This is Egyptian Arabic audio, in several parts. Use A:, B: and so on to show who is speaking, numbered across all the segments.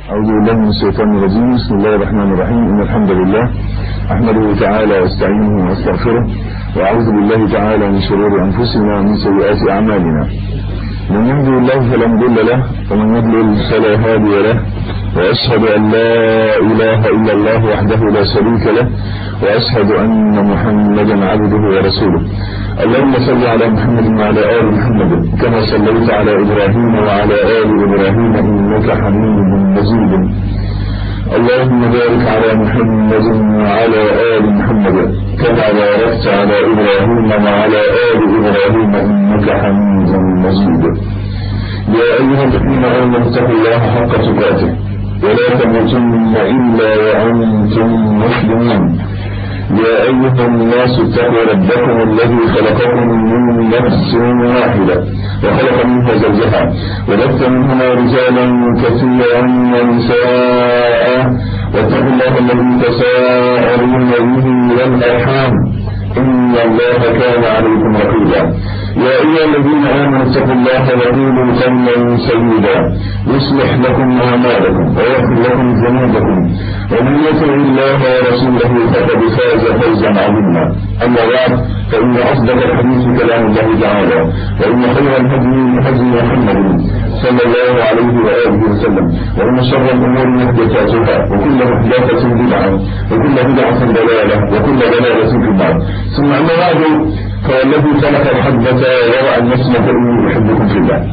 A: أعوذ بالله من الشيطان الرجيم بسم الله الرحمن الرحيم إن الحمد لله أحمده تعالى واستعينه واستغفره وأعوذ بالله تعالى من شرور أنفسنا ومن سيئات أعمالنا من يهدي الله فلا مضل له ومن يضلل فلا هادي له وأشهد أن لا إله إلا الله وحده لا شريك له وأشهد أن محمدا عبده ورسوله اللهم صل على محمد وعلى آل محمد كما صليت على إبراهيم وعلى آل إبراهيم إنك حميد مجيد اللهم بارك على محمد وعلى آل محمد كما باركت على إبراهيم وعلى آل إبراهيم إنك حميد مجيد يا أيها الذين آمنوا اتقوا الله حق تقاته ولا تموتن إلا وأنتم مسلمون يا أيها الناس اتقوا ربكم الذي خلقكم من نفس واحدة وخلق منها زوجها وبث منهما رجالا كثيرا ونساء واتقوا الله الذي تساءلون به والأرحام إن الله كان عليكم رقيبا يا أيها الذين آمنوا اتقوا الله وقولوا قولا سيدا يصلح لكم أعمالكم ويغفر لكم ذنوبكم ومن يطع الله ورسوله فقد فاز فوزا عظيما أما بعد فإن أصدق الحديث كلام الله تعالى وإن خير الهدي هدي محمد صلى الله عليه وآله وسلم وإن شر الأمور محدثاتها وكل محدثة بدعة وكل بدعة ضلالة وكل ضلالة في النار ثم أما بعد فالذي خلق الحبة ورأى النسمة إني أحبكم في الله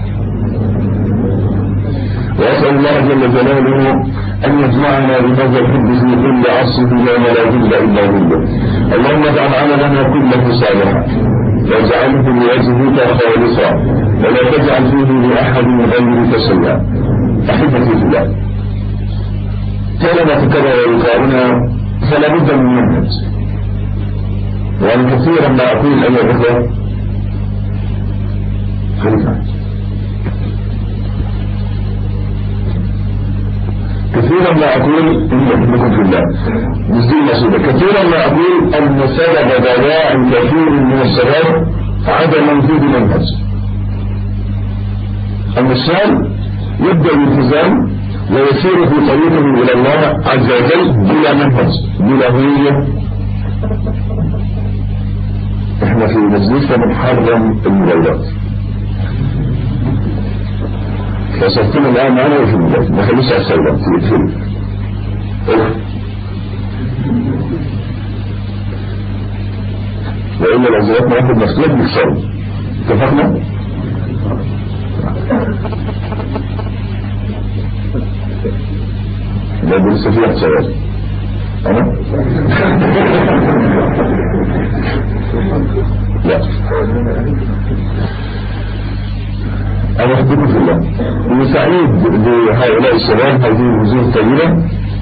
A: وأسأل الله جل جلاله أن يجمعنا بهذا الحب في كل عصر لا مراجل إلا ظله اللهم اجعل عملنا كله صالحا واجعله لوجهك خالصا ولا تجعل فيه لأحد غيرك شيئا أحبتي في الله كلمة تكرر لقاؤنا فلا بد من منهج وأن كثيرا ما أقول أيها الأخوة خليفة كثيرا ما أقول إن أحبكم في الله مش دي المقصودة كثيرا ما أقول أن سبب ضياع كثير من الشباب عدم وجود منهج أن الشاب يبدأ الالتزام ويسير في طريقه إلى الله عز وجل بلا منهج بلا هوية احنا في مجلسنا بنحرم الموبايلات فصرتنا الان معنا في الموبايل ما خليش على السيارات تقفل وإلا لو زرتنا واحد مفتوح بيكسره اتفقنا؟ ده لسه فيها احتياج أنا؟ لا أنا أحبكم في الله وسعيد بهؤلاء الشباب هذه الوجوه الطيبة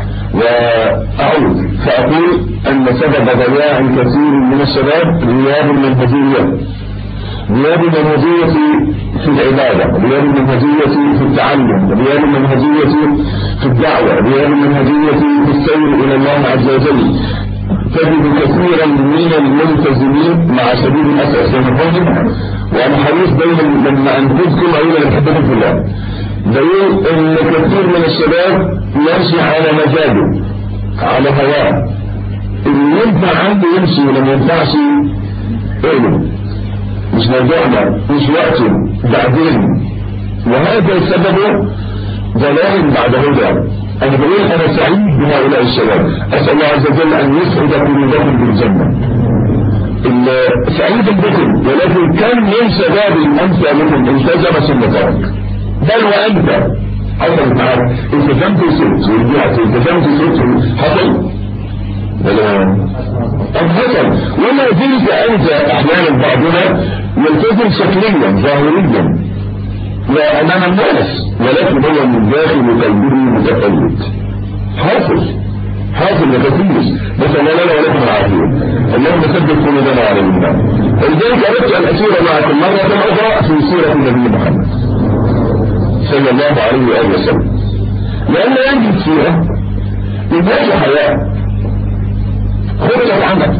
A: وأعود فأقول أن سبب ضياع كثير من الشباب غياب المنهجية غياب المنهجية في العبادة غياب المنهجية في التعلم غياب المنهجية في الدعوة غياب المنهجية في السير إلى الله عز وجل تجد كثيرا من الملتزمين مع سبيل الأساس ينفذهم وأنا حريص دايما لما أنفذكم أقول أنا بحبكم في الله دليل أن كثير من الشباب يمشي على مزاجه على هواه اللي ينفع عنده يمشي ولما ينفعش اقلب مش موضوعنا مش وقته بعدين وهذا سببه ضلال بعد هدى انا بقول انا سعيد بهؤلاء الشباب اسال الله عز وجل ان يسعد قلوبهم بالجنه سعيد بكم ولكن كم من شباب امثالكم التزم ثم ترك بل وانت حصل معك التزمت وسبت ورجعت التزمت وسبت حصل ولا أم حصل وما زلت أنت أحيانا بعضنا يلتزم شكليا ظاهريا لا أمام الناس ولكن هو من داخل قلبه متقلد حاصل حاصل لكثير بس لا لا ولكن العافية اللهم ثبت قلوبنا على الإيمان ولذلك أردت أن أسير معكم مرة أخرى في سيرة النبي محمد صلى الله عليه وآله وسلم لأن هذه السيرة إنهاج حياة خطة عمل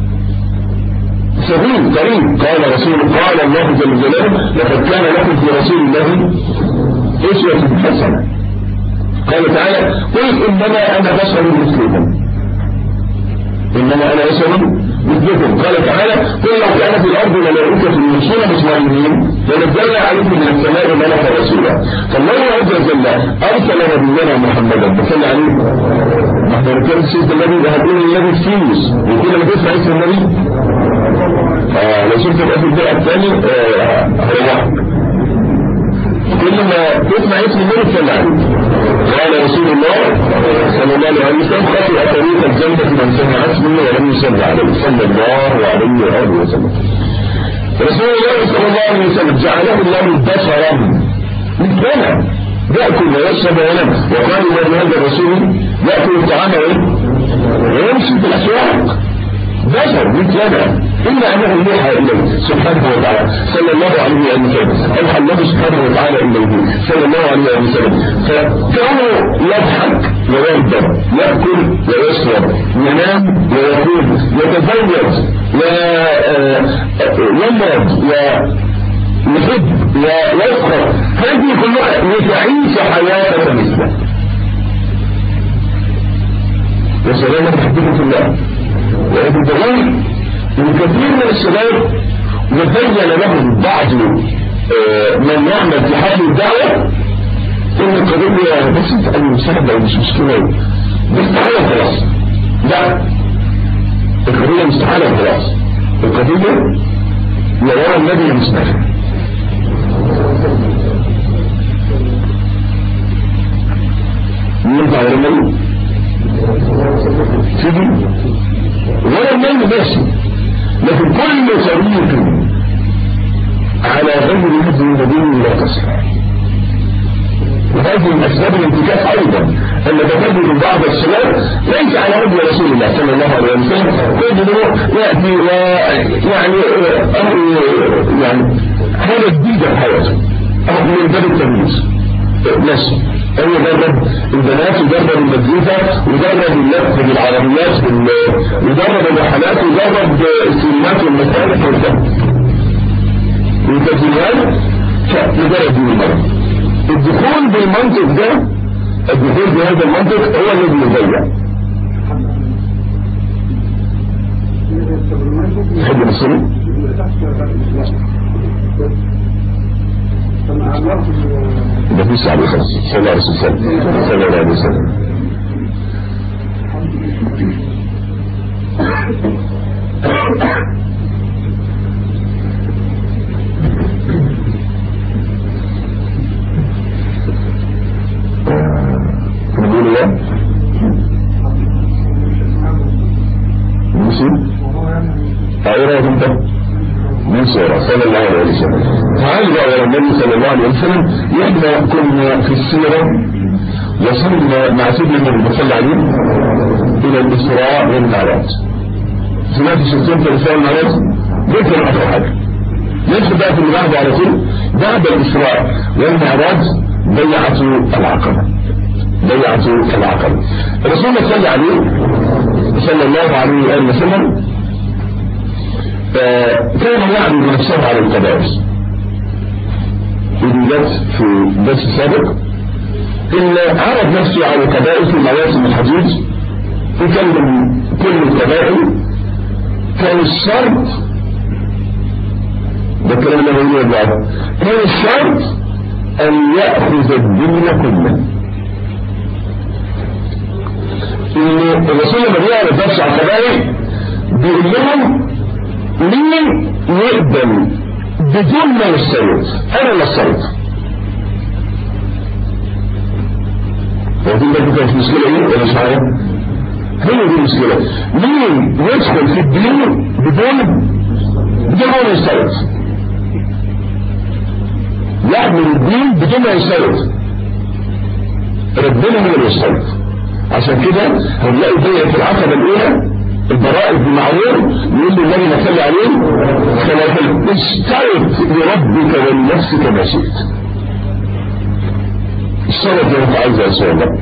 A: سبيل قريب قال رسول قال الله جل جلاله لقد كان لكم في رسول الله أسوة حسنة قال تعالى قل إنما أنا بشر مثلكم إنما أنا بشر مثلكم قال تعالى قل لو كان في الأرض ملائكة يمشون مطمئنين لنزلنا عليكم من السماء ملكا رسولا فالله عز وجل أرسل نبينا محمدا صلى عليه ما احنا بنتكلم الشيخ النبي ده هتقول النبي فيوس وكل ما تسمع اسم النبي آه لو شفت الأسم البيع الثاني هروحك كل ما تسمع اسم النبي صلى عليه قال رسول الله صلى الله عليه وسلم خطئ طريق الجنة من سمع اسمه ولم يصلي عليه صلى الله عليه وآله وسلم رسول الله صلى الله عليه وسلم جعله الله بشرا مثلنا يأكل ويشرب وينام وقال من هذا الرسول يأكل الطعام ويمشي في الأسواق بشر مثلنا إلا أنه يوحى إليه سبحانه وتعالى صلى الله عليه وسلم أوحى الله سبحانه وتعالى إليه صلى الله عليه وسلم فكونه يضحك ويندم يأكل ويشرب ينام ويقوم يتزوج ويمرض ويحب ويسخر هذه كلها لتعيش حياة مثله وسلامة تحديث الله وابن دغير وكثير من الشباب وبين لهم بعض من يعمل في حال الدعوة ان القضية بس انت مساعدة ومش مشكلة مستحالة خلاص لا القضية مستحالة خلاص القضية لا يرى النبي مستحيل ينفع ولا النبي سيدي ولا النبي ماشي لكن كل طريق على غير هدي النبي لا تصح وهذه من اسباب الانتكاس ايضا ان تكلم بعض الشباب ليس على هدي رسول الله صلى الله عليه وسلم تجده ياتي ويعني امر يعني حاجه جديده في حياته من باب التمييز ماشي هو جرب البنات وجرب المزيكا وجرب اللف بالعربيات وجرب الرحلات وجرب السينمات والمسارح والكلام والتسجيلات فمجرد دي المرة الدخول بالمنطق ده الدخول بهذا المنطق هو الذي يضيع تحب نصري؟ ده في عليه خلاص صلى الله عليه وسلم صلى الله عليه وسلم نقول ايه ماشي ايه رايك انت من سورة صلى الله عليه وسلم تعالوا بقى ورا النبي صلى الله عليه وسلم احنا كنا في السيرة وصلنا مع سيدنا النبي صلى الله عليه الى الاسراء والمعراج سمعت شفتين في الاسراء والمعراج ليس اخر حاجة ندخل بقى في اللي بعده على طول بعد الاسراء والمعراج بيعة العقبة بيعة العقبة الرسول صلى الله عليه صلى الله عليه وآله وسلم كان يعرض نفسه على القبائل ودي جت في درس السابق ان عرض نفسه على القبائل في مواسم الحجيج يكلم كل القبائل كان الشرط ده الكلام اللي بقوله بعد كان الشرط ان ياخذ الدين كله ان الرسول لما بيعرض نفسه على القبائل بيقول لهم مين يقبل بدون ما يشترط انا اللي اشترط ودي برضه كانت مشكلة ايه ولا مش عارف هي دي المشكلة مين يدخل في الدين بدون بدون ما يشترط يعمل الدين بدون ما يشترط ربنا هو اللي يشترط عشان كده هنلاقي بيئة العقبة الأولى البراء بن معروف يقول له النبي ما صلى عليه ثلاثة اشترط لربك ولنفسك ما شئت اشترط زي ما انت عايز يا شاء الله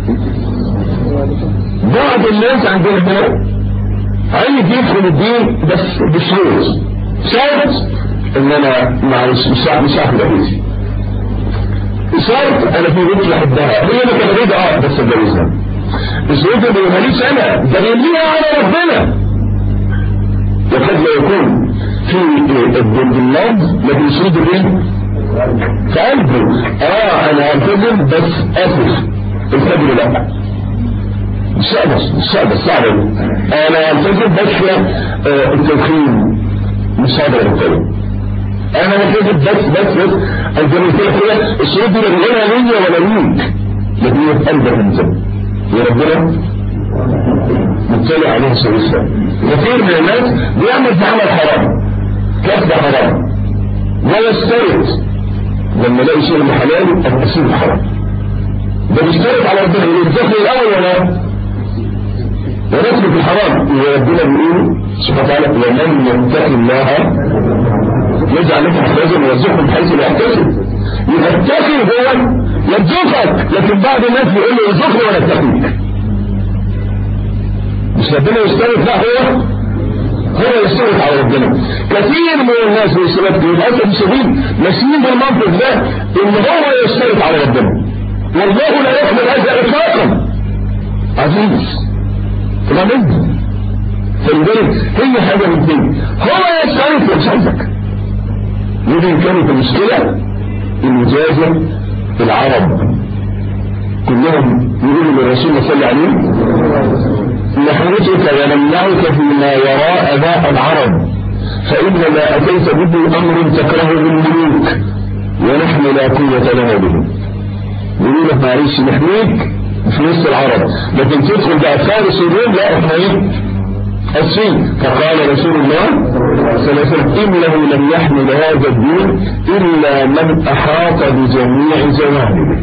A: بعض الناس عندنا هنا عايز يدخل الدين بس بشروط شرط ان انا معلش مش مش هاخد اجازه شرط انا في بنت بحبها هي اللي كانت اه بس اتجوزها الشروط اللي ماليش انا ده يمليها على ربنا وقد لا يكون في البلاد لكن الشروط ايه في قلبه اه انا هلتزم بس اسف الفجر لا صعبة صعبة صعبة انا هلتزم بس آه التدخين مش هقدر اتكلم انا هلتزم بس بس بس زي ما قلت لك كده الشروط دي لا بيقولها ليا ولا ليك لكن هي في قلبك انت وربنا مطلع عليه سويسرا كثير من الناس بيعمل في عمل حرام كسب حرام ويسترد لما يلاقي شيء من حلال او تصير حرام ده بيشترط على ربنا يقول الدخل الاول ولا ونترك الحرام وربنا بيقول سبحانه وتعالى ومن يتق الله يجعل له مخرجا ويرزقه من حيث لا يحتسب يبقى التقي هو يرزقك لكن بعض الناس بيقول له ارزقني وانا اتقيك مش ربنا يشترط لا هو هو يشترط على ربنا كثير من الناس بيشترط للاسف الشديد ماشيين بالمنطق ده ان هو يشترط على ربنا والله لا يقبل هذا اطلاقا عزيز طبعا انت فلذلك هي حاجه من اثنين هو يشترط مش عايزك يمكن كانت المشكله المجازه العرب كلهم يقولوا للرسول صلى الله عليه وسلم نحرسك ونمنعك فيما وراء ذا العرب فإن ما أتيت به أمر تكرهه الملوك ونحن لا قوة لنا به يقول لك معلش نحميك في وسط العرب لكن تدخل بقى فارس الروم لا احنا ايه الصين فقال رسول الله صلى الله عليه وسلم انه لم يحمل هذا الدين الا من احاط بجميع جوانبه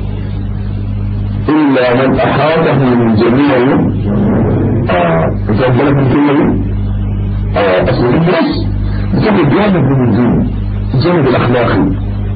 A: الا من احاطه من جميع اه انت بالك من الكلمه دي اه اصل الناس بتاخد جانب من الدين الجانب الاخلاقي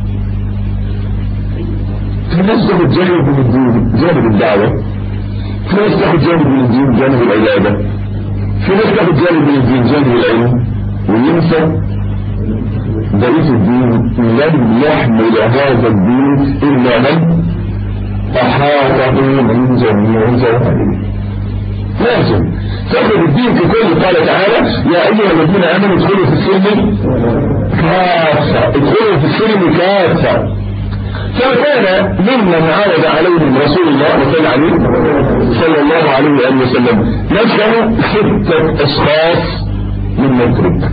A: في ناس تاخد جانب من الدين جانب الدعوه في ناس تاخد جانب من الدين جانب العباده في ناس تاخد جانب من الدين جانب العلم وينسى بقية الدين لم يحمل هذا الدين إلا من أحاطه من جميع جوانبه لازم تاخد الدين ككل قال تعالى يا أيها الذين آمنوا ادخلوا في السلم كافة ادخلوا في السلم كافة فكان ممن عرض عليهم رسول الله صلى عليه صلى الله عليه وآله وسلم نشأوا ستة أشخاص من مدرك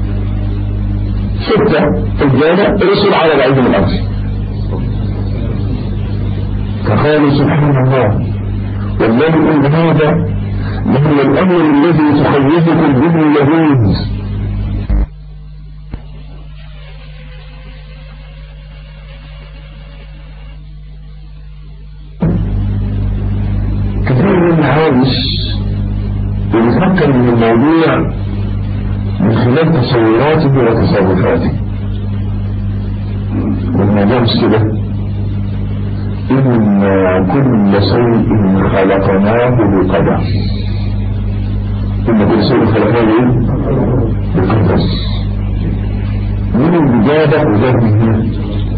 A: ستة رجالة الرسول عرض عليهم الأمر فقالوا سبحان الله والله إن هذا لهو الأمر الذي تخوفكم به اليهود كثير من عايش وبيفكر من الموضوع من خلال تصوراته وتصرفاته والموضوع مش كده إن كل شيء خلقناه بقدر إن كل شيء خلقناه بقدر من الإجابة وجاب من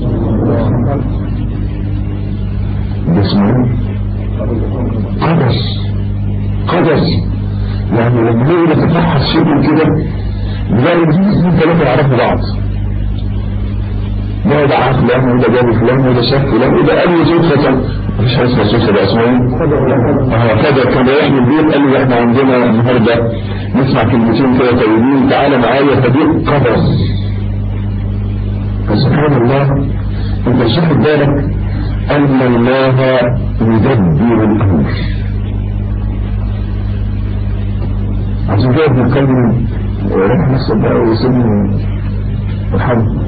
A: ده اسمه قدر قدر يعني لما نيجي نتفحص شيء كده نلاقي في اثنين ثلاثة يعرفوا بعض ده ده عارف فلان وده جاب فلان وده شاف فلان وده قال لي زوج ختم مفيش حاجه اسمها زوج ده اسمه ايه؟ اه قدر كان رايح من البيت قال لي احنا عندنا النهارده نسمع كلمتين كده طيبين تعالى معايا فدي قدر فسبحان الله انت مش واخد بالك ان الله يدبر الامر عشان كده بنتكلم وريح نفسك بقى وسيبني الحمد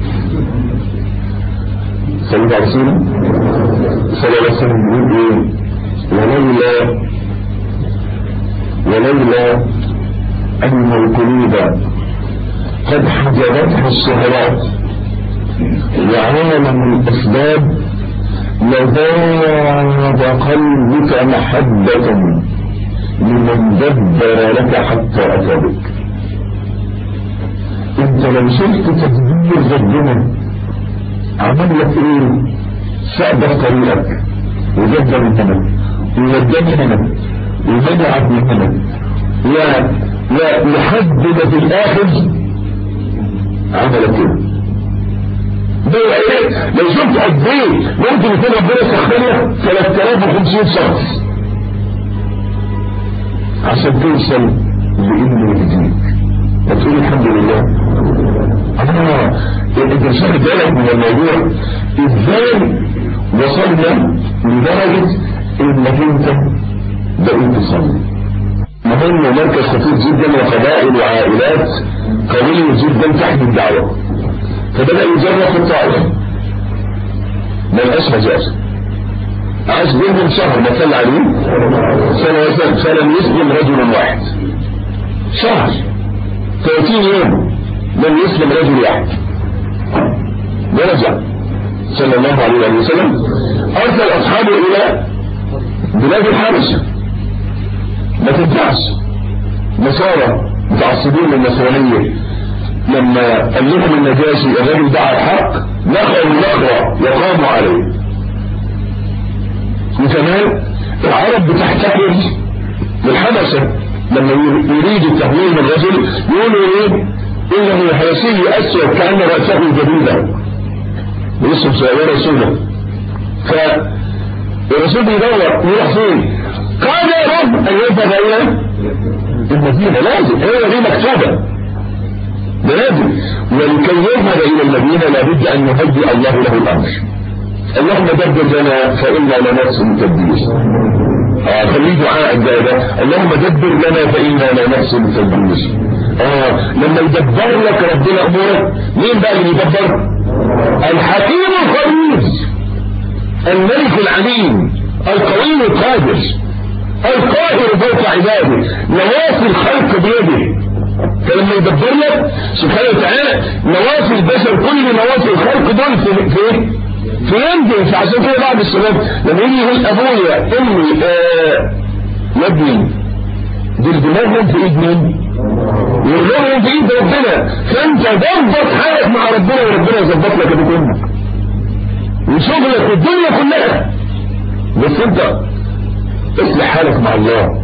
A: سيد رسول صلى الله عليه وسلم يقول ايه ولولا ولولا ان القلوب قد حجبتها الشهوات وعالم الاسباب لذاب قلبك محبة لمن دبر لك حتى أتى بك انت لو شفت تدبير ربنا عمل لك ايه صعب طريقك وجد من هنا ووداني هنا ومنعك من هنا ويحدد في الاخر عملك كده ده ايه لو شفت قد ايه ممكن يكون ربنا سخنها 3500 شخص عشان توصل لانه يهديك وتقول الحمد لله اه انت مش واخد بالك من الموضوع ازاي وصلنا لدرجه انك انت بقيت تصلي مهم مركز خطير جدا وقبائل وعائلات قوية جدا تحت الدعوة فبدأ يجرب في الطائف ما لقاش مجال عاش بينهم شهر ما صلى عليه سنة وسنة فلم يسلم رجل واحد شهر 30 يوم لم يسلم رجل واحد ورجع صلى الله عليه وسلم أرسل أصحابه إلى بلاد الحبشة ما تنفعش نصارى متعصبين للنصرانية لما قال لهم النجاشي الرجل دعا الحق نخوا نخوة يقاموا عليه وكمان العرب بتحتفل بالحبشة لما يريد التهويل من الرجل يقولوا ايه انه حبشي اسود كان راسه جديدا واسم سائره سودة فالرسول بيدور يروح فين قال يا رب ان يذهب الى المدينه لازم هي دي مكتوبه ده لازم ولكي يذهب الى المدينه لابد ان يهدئ الله له الامر اللهم دبر لنا فانا لا نحسن تدبير آه خليه دعاء الجابة اللهم دبر لنا فإنا لا نحسن تدبير آه لما يدبر لك ربنا أمورك مين بقى اللي يدبر الحكيم الخبير الملك العليم القوي القادر القاهر فوق عباده نواصي الخلق بيده فلما يدبر لك سبحانه وتعالى نواصي البشر كل نواصي الخلق دول في في في يده فعشان كده بعض الشباب لما يجي يقول ابويا امي آه يبني دول دماغهم في ايد مين؟ ورجلهم في ايد ربنا فانت ضبط حالك مع ربنا وربنا يظبط لك ابوك امك وشغلك والدنيا كلها بس انت اصلح حالك مع الله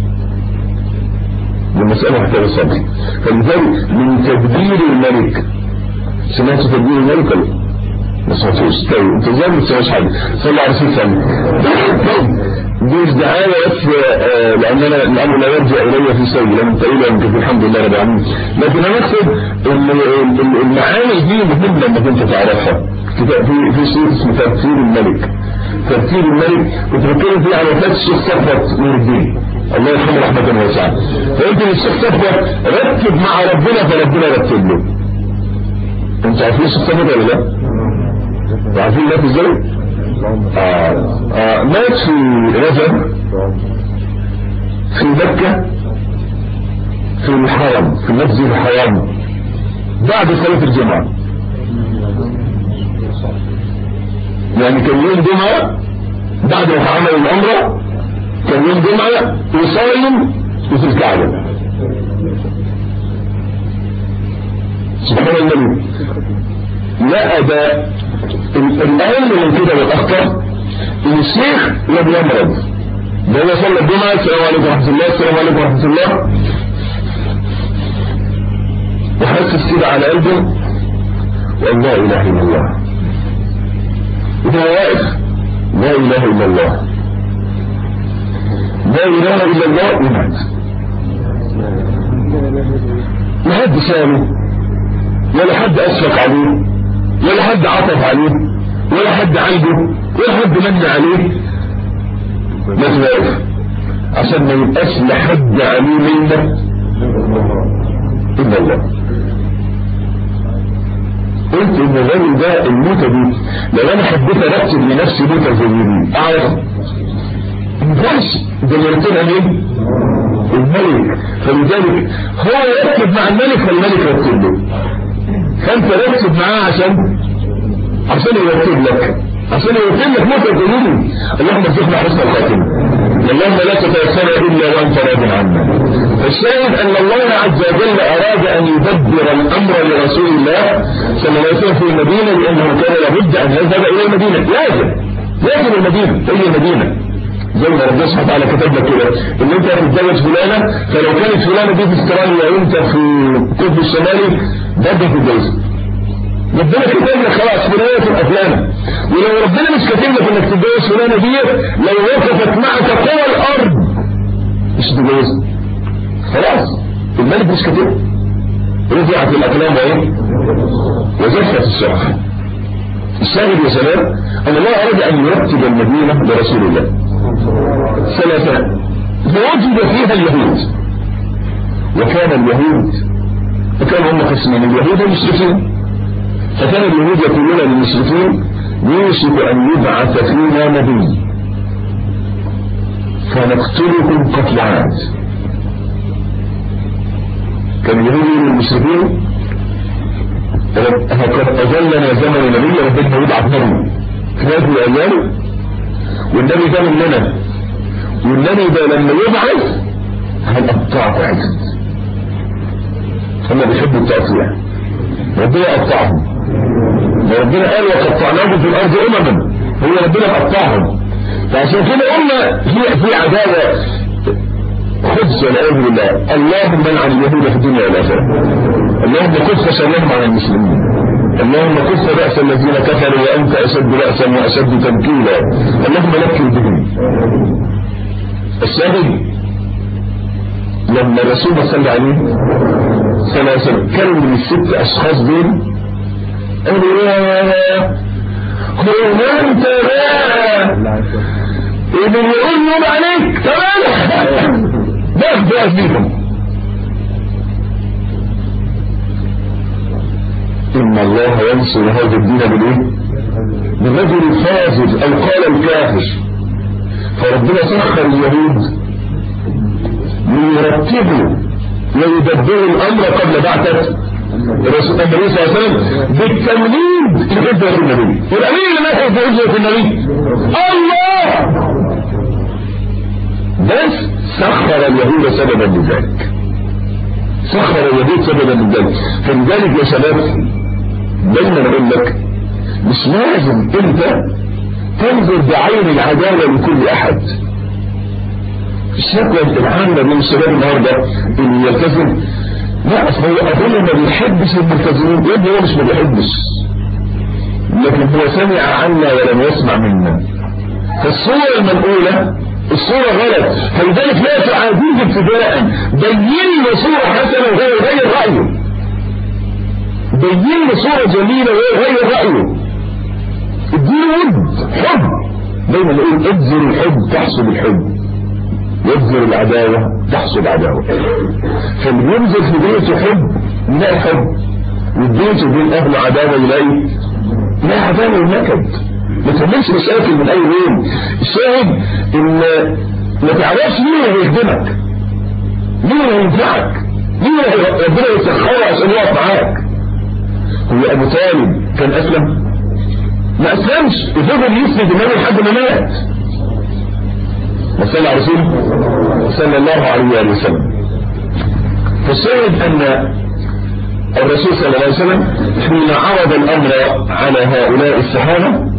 A: المسألة محتاجة صبر فلذلك من تدبير الملك سمعت تدبير الملك ولا ما سمعتوش طيب انت ازاي ما تسمعش حاجة صلى على رسول الله دي دعاية بس لان انا الامر لا يرجع الي في سيء لم تقول انت الحمد لله رب العالمين لكن انا اقصد المعاني دي مهمة انك انت تعرفها في في سورة اسمه تفسير الملك تفسير الملك كنت بتكلم فيه على وفاة الشيخ صفوت نور الدين الله يرحمه رحمة واسعة فقلت للشيخ صفوت رتب مع ربنا فربنا رتب له انت عارفين الشيخ صفوت ولا لا؟ عارفين مات ازاي؟ آه آه مات في رجب في مكة في الحرم في مسجد الحرم بعد صلاة الجمعة يعني كان يوم جمعة بعد ما عمل العمرة كان يوم جمعة وصايم وفي الكعبة سبحان الله لا ده الأهم من كده والأخطر إن الشيخ لم يمرض ده هو صلى الجمعة السلام عليكم ورحمة الله السلام عليكم ورحمة الله وحسس كده على قلبه وأن لا إله إلا الله وهو واقف لا إله إلا الله لا إله إلا الله ومات ما حد سامه ولا حد أشفق عليه ولا حد عطف عليه ولا حد عنده ولا حد من عليه لازم واقف عشان ما يبقاش لحد عليه منا إلا الله قلت ان الراجل ده الموتة دي لو انا حبيت ارتب لنفسي موتة زي دي اعرف مينفعش ده اللي يرتبها مين؟ الملك فلذلك هو يرتب مع الملك فالملك يرتب له فانت رتب معاه عشان عشان يرتب لك عشان يرتب لك موتة زي دي اللهم ارزقنا حسن الخاتمة اللهم لا تتوفنا الا وانت راض عنا
B: الشاهد ان الله عز وجل اراد ان يدبر الامر لرسول الله صلى الله عليه وسلم في المدينة لانه كان لابد ان يذهب الى المدينة لازم لازم المدينة هي المدينة زي ما ربنا سبحانه وتعالى كتب لك كده ان انت هتتجوز فلانه فلو كانت فلانه دي في استراليا وانت في القطب الشمالي برضه تتجوزها ربنا كتب لك خلاص فلانه تبقى فلانه ولو ربنا مش كاتب لك انك تتجوز فلانه دي لو وقفت معك قوى الارض مش تتجوزها خلاص الملك مش كاتبها رفعت الاقلام وايه وزفت الشرح الشاهد يا شباب ان الله اراد ان يرتب المدينه لرسول الله ثلاثة ووجد فيها اليهود وكان اليهود وكان هم قسمين اليهود والمشركين فكان اليهود يقولون للمشركين يوشك ان يبعث فينا نبي فنقتلكم قتل عاد كان اليهود للمشركين قد اجلنا زمن نبي ربنا يبعث نبي في هذه الايام والنبي ده مننا والنبي ده لما يبعث هنقطعه عجل هم بيحبوا التقطيع ربنا قطعهم ربنا قال وقطعناهم في الارض امما هو ربنا قطعهم فعشان كده قلنا في في عداوه خبز والعياذ بالله اللهم منع اليهود في الدنيا والاخره اللهم كف شرهم على المسلمين اللهم كف بأس الذين كفروا وأنت أشد بأسا وأشد تنكيلا اللهم نكل بهم الشاهد لما الرسول صلى الله عليه صلى الله عليه وسلم كلم الست أشخاص دول قالوا يا هو أنت بقى اللي يقول يوم عليك تمام ده ده فيهم إن الله ينصر هذا الدين بالإيه؟ بالرجل الفاجر أو قال الكافر فربنا سخر اليهود ليرتبوا ويدبروا الأمر قبل بعثة الرسول النبي صلى الله عليه وسلم بالتمهيد لحجة النبي والأمين اللي ما يحب حجة النبي الله بس سخر اليهود سببا لذلك سخر اليهود سببا لذلك فلذلك يا شباب دايما اقول لك مش لازم انت تنظر بعين العدالة لكل احد الشكوى العامة بين الشباب النهاردة اللي يلتزم لا اصل هو ابونا ما بيحبش الملتزمين يبقى هو مش ما بيحبش لكن هو سمع عنا ولم يسمع منا فالصورة المنقولة الصورة غلط فلذلك لا تعاديه ابتداء بين له صورة حسنة وهو يغير رأيه بين له صورة جميلة وهو يغير رأيه اديله ود حب دايما نقول ابذل الحب تحصل الحب يبذل العداوة تحصل عداوة فاللي يبذل في بيته حب يلاقي حب والبيت بين اهله عداوة يلاقي لا عداوة ونكد ما تعملش مشاكل من اي وين الشاهد ان ما تعرفش مين اللي هيخدمك مين اللي هينفعك مين اللي ربنا يسخره عشان يقف معاك هو ابو طالب كان اسلم ما اسلمش وفضل يسند النبي لحد ما مات وصلى على رسول صلى الله عليه وسلم فالشاهد ان الرسول صلى الله عليه وسلم حين عرض الامر على هؤلاء الصحابه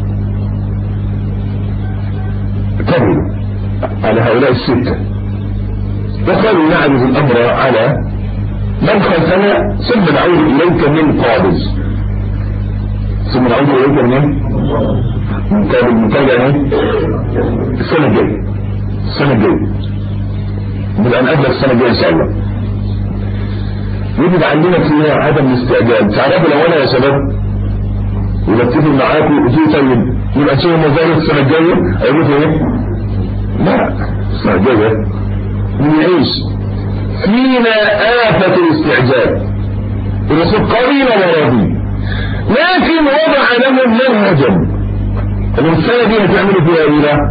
B: قبلوا على هؤلاء الستة وقالوا نعرض الأمر على من خلفنا ثم نعود إليك من قابل ثم نعود إليك من من قابل من قابل يعني السنة الجاية السنة الجاية نبقى نقابلك السنة الجاية إن شاء الله يجب عندنا فيها عدم الاستعجال تعرفوا لو أنا يا شباب وبتفق معاكم وتقول طيب يبقى تشوفوا مزارة السنة الجاية أقول لكم إيه؟ لا السنة الجاية بنعيش فينا آفة الاستعجال الرسول قليل وراضي لكن وضع لهم منهجا السنة دي هتعملوا فيها ايه لا؟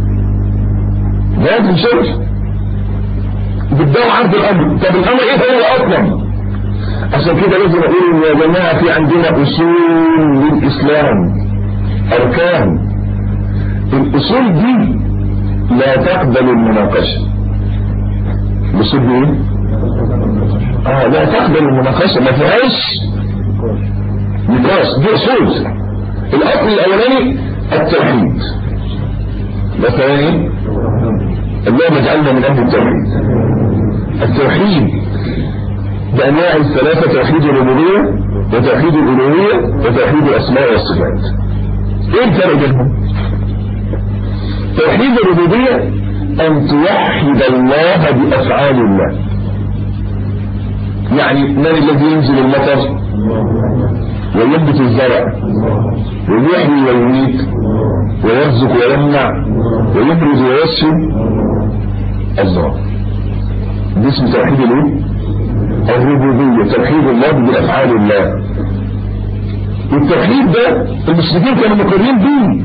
B: لازم شرط بدأوا عرض الأمر طب الأمر إيه هو أصلا عشان كده لازم أقول يا جماعة في عندنا أصول للإسلام أركان الأصول دي لا تقبل المناقشة الأصول دي اه لا تقبل المناقشه ما فيهاش نقاش دي اصول الاصل الاولاني التوحيد والثاني اللهم اجعلنا من اهل التوحيد التوحيد بانواع الثلاثه توحيد الربوبيه وتوحيد الالوهيه وتوحيد الاسماء والصفات ايه الفرق بينهم توحيد الربوبيه ان توحد الله بافعال الله يعني من الذي ينزل المطر وينبت الزرع ويحيي ويميت ويرزق ويمنع ويبرز ويشفي الله ده اسمه توحيد الايه الربوبيه توحيد الله بافعال الله والتوحيد ده المسلمين كانوا مقرين به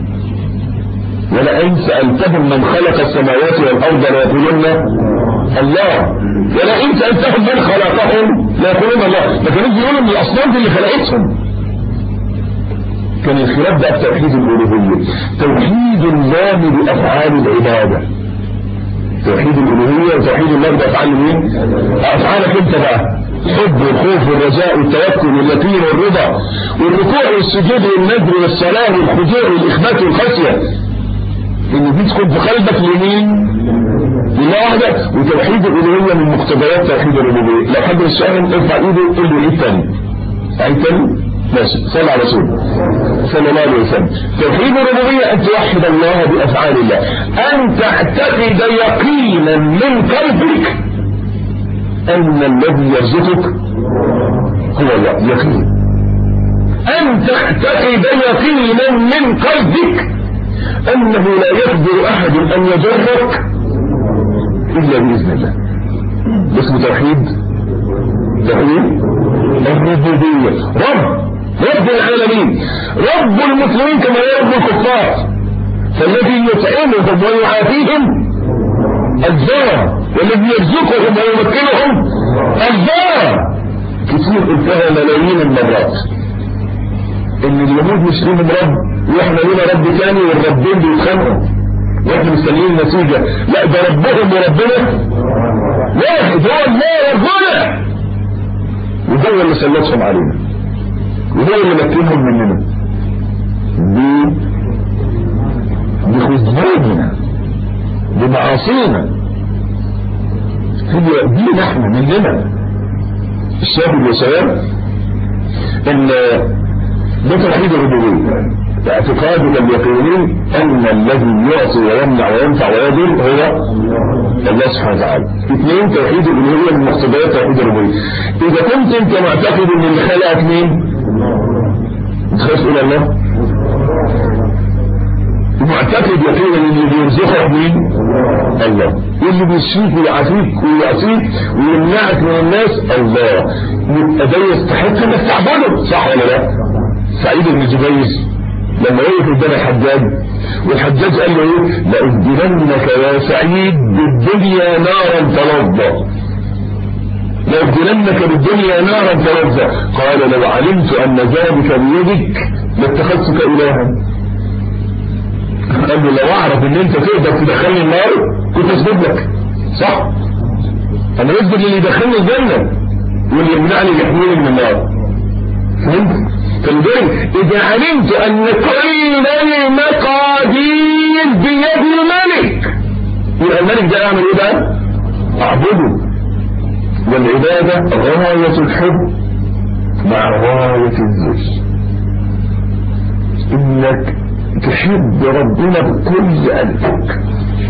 B: ولئن سالتهم من خلق السماوات والارض ليقولن الله ولئن سالتهم من خلقهم ليقولون الله ما كانوش بيقولوا ان الاصنام دي اللي خلقتهم كان الخلاف بقى في توحيد الالوهيه توحيد الله بافعال العباده توحيد الالوهيه وتوحيد الله بافعال مين افعالك انت بقى الحب والخوف والرجاء والتوكل واليقين والرضا والركوع والسجود والنذر والصلاه والخضوع والاخبات والخشيه ان دي تكون في قلبك لمين لله وحده وتوحيد الالوهيه من مقتضيات توحيد الربوبيه لو حد السؤال ارفع ايده قول له ايه تاني عيد تاني ماشي صلى على رسول صلى الله عليه وسلم توحيد الربوبيه ان توحد الله بافعال الله ان تعتقد يقينا من قلبك ان الذي يرزقك هو الله يقين ان تعتقد يقينا من قلبك انه لا يقدر احد ان يضرك الا باذن الله اسمه توحيد توحيد الربوبيه رب رب العالمين رب المسلمين كما هو رب الكفار فالذي يطعمهم ويعافيهم الله والذي يرزقهم ويمكنهم الله كتير قلتها ملايين المرات ان اليهود مش ليهم رب واحنا لينا رب تاني والربين بيتخانقوا واحنا مستنيين نتيجة لا ده ربهم وربنا واحد هو الله ربنا وهو اللي سلطهم علينا وهو اللي مكنهم مننا ب بخذلاننا بمعاصينا هي دي نحن مننا الشاهد يا شباب ان ده توحيد الربوبيه اعتقادك اليقيني ان الذي يعطي ويمنع وينفع ويضر هو الله سبحانه وتعالى اثنين توحيد الالوهيه من مقتضيات توحيد الربوبيه اذا كنت انت معتقد ان اللي خلقك مين تخاف الى الله معتقد يقينا ان اللي بيرزقك مين الله واللي بيشفيك ويعافيك ويعطيك ويمنعك من الناس الله يبقى ده يستحق انك تعبده صح ولا لا سعيد بن جبير لما وقف قدام الحجاج والحجاج قال له ايه لأبدلنك يا سعيد بالدنيا نارا تلظى لأبدلنك بالدنيا نارا تلظى قال لو علمت أن ذلك بيدك لاتخذتك إلها قال له لو أعرف أن أنت تقدر تدخلني النار كنت أسجد لك صح أنا أسجد للي يدخلني الجنة واللي يمنعني يحميني من النار فهمت؟ فالبين إذا علمت أن كل المقادير بيد الملك يبقى الملك ده يعمل إيه بقى؟ أعبده والعبادة غاية الحب مع غاية الذل إنك تحب ربنا بكل قلبك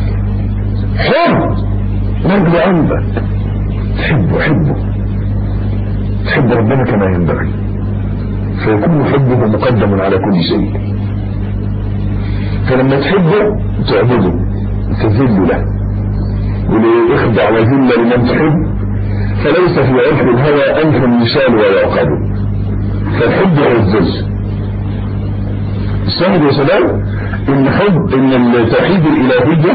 B: حب من قلبك تحبه حبه تحب ربنا كما ينبغي فيكون حبه مقدم على كل شيء فلما تحبه تعبده تذل له وليخضع وذل لمن تحب فليس في عرف الهوى أنف يشال ويعقد فالحب هو الذل الشاهد يا شباب ان حب ان التوحيد الالهية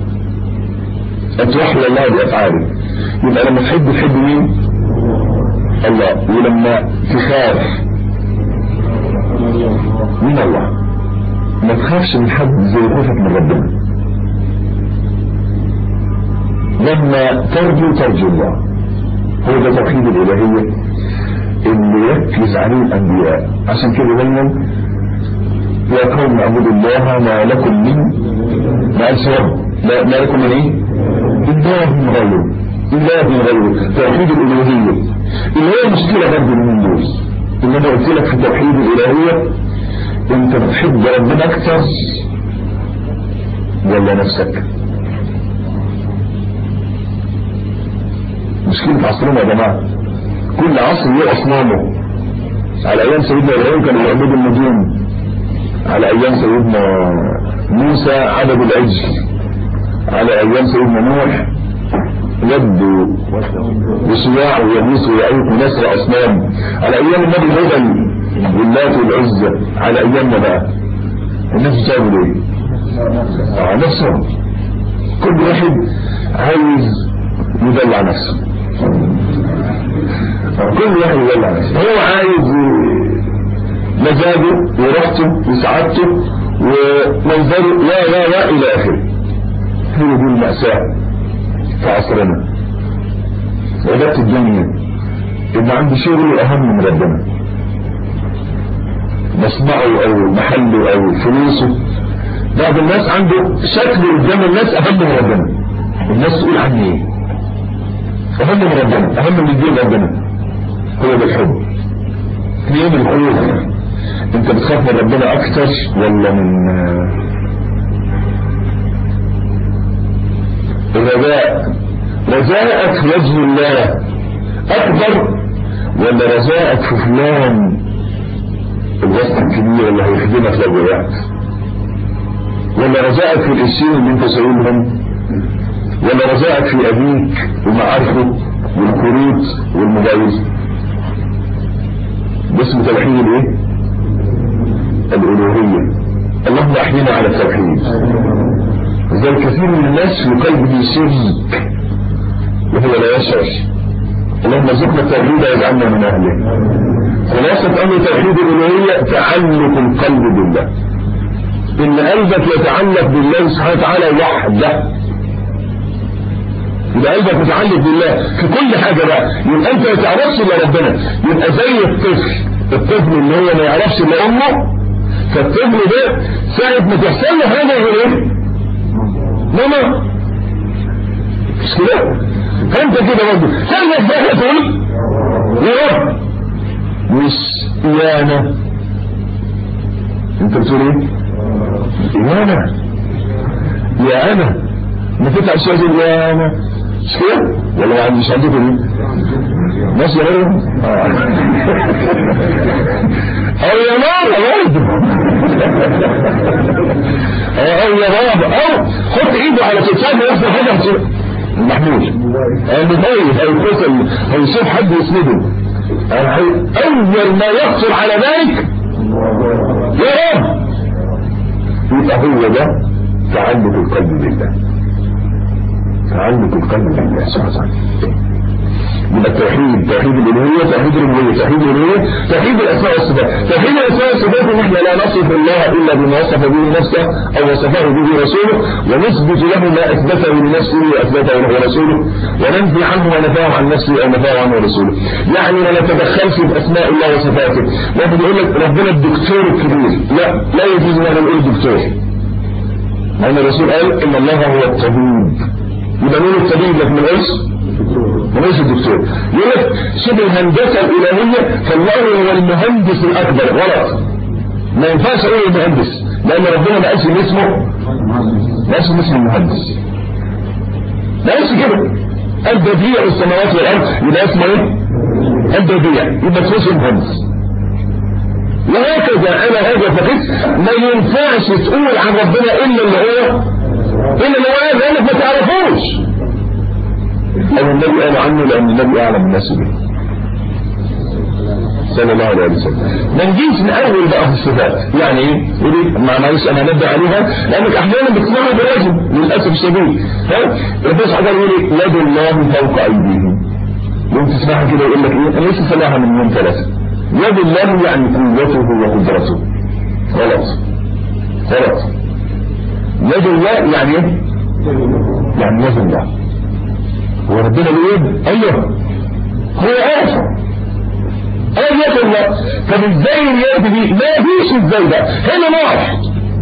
B: ان توحد الله بافعاله يبقى لما تحب تحب مين الله ولما تخاف من الله ما تخافش من حد زي خوفك من ربنا لما ترجو ترجو الله
A: هو ده توحيد الالهية اللي يركز عليه الانبياء عشان كده دايما يا قوم اعبدوا الله ما لكم من ما قالش رب لا ما لكم من ايه؟ اله غيره اله غيره توحيد الالوهيه اللي هي مشكله برضه من دول اللي انا قلت لك في توحيد الالوهيه انت بتحب ربنا اكتر ولا نفسك مشكلة عصرنا يا جماعة كل عصر له أصنامه على أيام سيدنا إبراهيم كانوا يعبدوا النجوم على أيام سيدنا موسى عبدوا العجل على أيام سيدنا نوح يبدو وسواع ويغوث ويعيق ونسر أصنام على أيام النبي هدى واللات والعزة على أيامنا بقى الناس بتعمل إيه؟ آه نفسهم كل واحد عايز يدلع نفسه كل واحد يدلع نفسه هو عايز مزاجه وراحته وسعادته ومنظره لا لا لا الى اخره هي دي المأساة في عصرنا عبادة الدنيا ان عنده شغل اهم من ربنا مصنعه او محله او فلوسه بعض الناس عنده شكل قدام الناس اهم من ربنا الناس تقول عني ايه اهم من ربنا اهم من دين ربنا هو ده الحب اثنين الخوف انت بتخاف من ربنا اكتر ولا من الرجاء رجاءك في وجه الله اكبر ولا رجاءك في فلان الوسط الكبير اللي هيخدمك لو وقعت ولا رجاءك في القرشين اللي انت سايبهم ولا رجاءك في ابيك ومعارفه والكروت والموبايل ده اسمه توحيد الايه الالوهيه اللهم احيينا على التوحيد زي كثير من الناس في قلبه شرك وهو لا يشعر اللهم ارزقنا التوحيد واجعلنا من اهله خلاصة امر توحيد الالوهيه تعلق القلب بالله ان قلبك يتعلق بالله سبحانه وتعالى وحده يبقى قلبك متعلق بالله في كل حاجه بقى يبقى انت ما تعرفش الا ربنا يبقى زي الطفل الطفل اللي هو ما يعرفش الا امه فالطفل ده ساعه ما تحصل له حاجه يقول ايه؟ ماما مش كده؟ فانت كده برضه ساعه ما تقول يا رب مش يا انا انت بتقول ايه؟ يا انا يا انا ما تطلعش تقول يا انا مش كده ولا مش عندكم دي ماشي غيره او يا ماما برضه او يا بابا او حط ايده على كتفه ويحصل حاجه محمود المبايد او القتل او يشوف حد يسنده اول ما يخطر على بالك يا رب يبقى هو ده تعلق القلب بالله تعلق القلب بالله سبحانه وتعالى يبقى التوحيد توحيد الالوهيه توحيد الربوبيه توحيد الالوهيه توحيد الاسماء والصفات توحيد الاسماء والصفات ان احنا لا نصف الله الا بما وصف به نفسه او وصفه به رسوله ونثبت له ما اثبته لنفسه واثبته له رسوله وننفي عنه ما نفاه عن نفسه او نفاه عنه رسوله يعني ما نتدخلش باسماء الله وصفاته واحد يقول لك ربنا الدكتور الكبير لا لا يجوز ان احنا نقول دكتور لان الرسول قال ان الله هو الطبيب يبقى مين الطبيب لك من ايش وليس الدكتور يقول لك شبه الهندسه الالهيه فالله هو المهندس الاكبر غلط ما ينفعش اقول المهندس لان ربنا ما قالش ان اسمه ما قالش ان اسمه المهندس ما قالش كده البديع السماوات والارض يبقى اسمه ايه؟ البديع يبقى اسمه المهندس وهكذا انا هذا فقط ما ينفعش تقول عن ربنا الا اللي هو الا اللي هو قال لانك ما تعرفوش او النبي قال عنه لان النبي اعلم الناس به صلى الله عليه وسلم ما نجيش نأول بقى في الصفات يعني ايه يقول ما معلش انا انبه عليها لانك احيانا بتسمعها بالرجل للاسف الشديد ها ربنا سبحانه يقول يد الله فوق ايديهم يوم تسمعها كده يقول لك ايه انا لسه سامعها من يوم ثلاثه يد الله يعني قوته وقدرته غلط غلط يد الله يعني ايه يعني يد الله هو ربنا له يد ايوه
B: هو آفة آية الله طب ازاي اليد دي ما فيش ازاي ده هنا واحد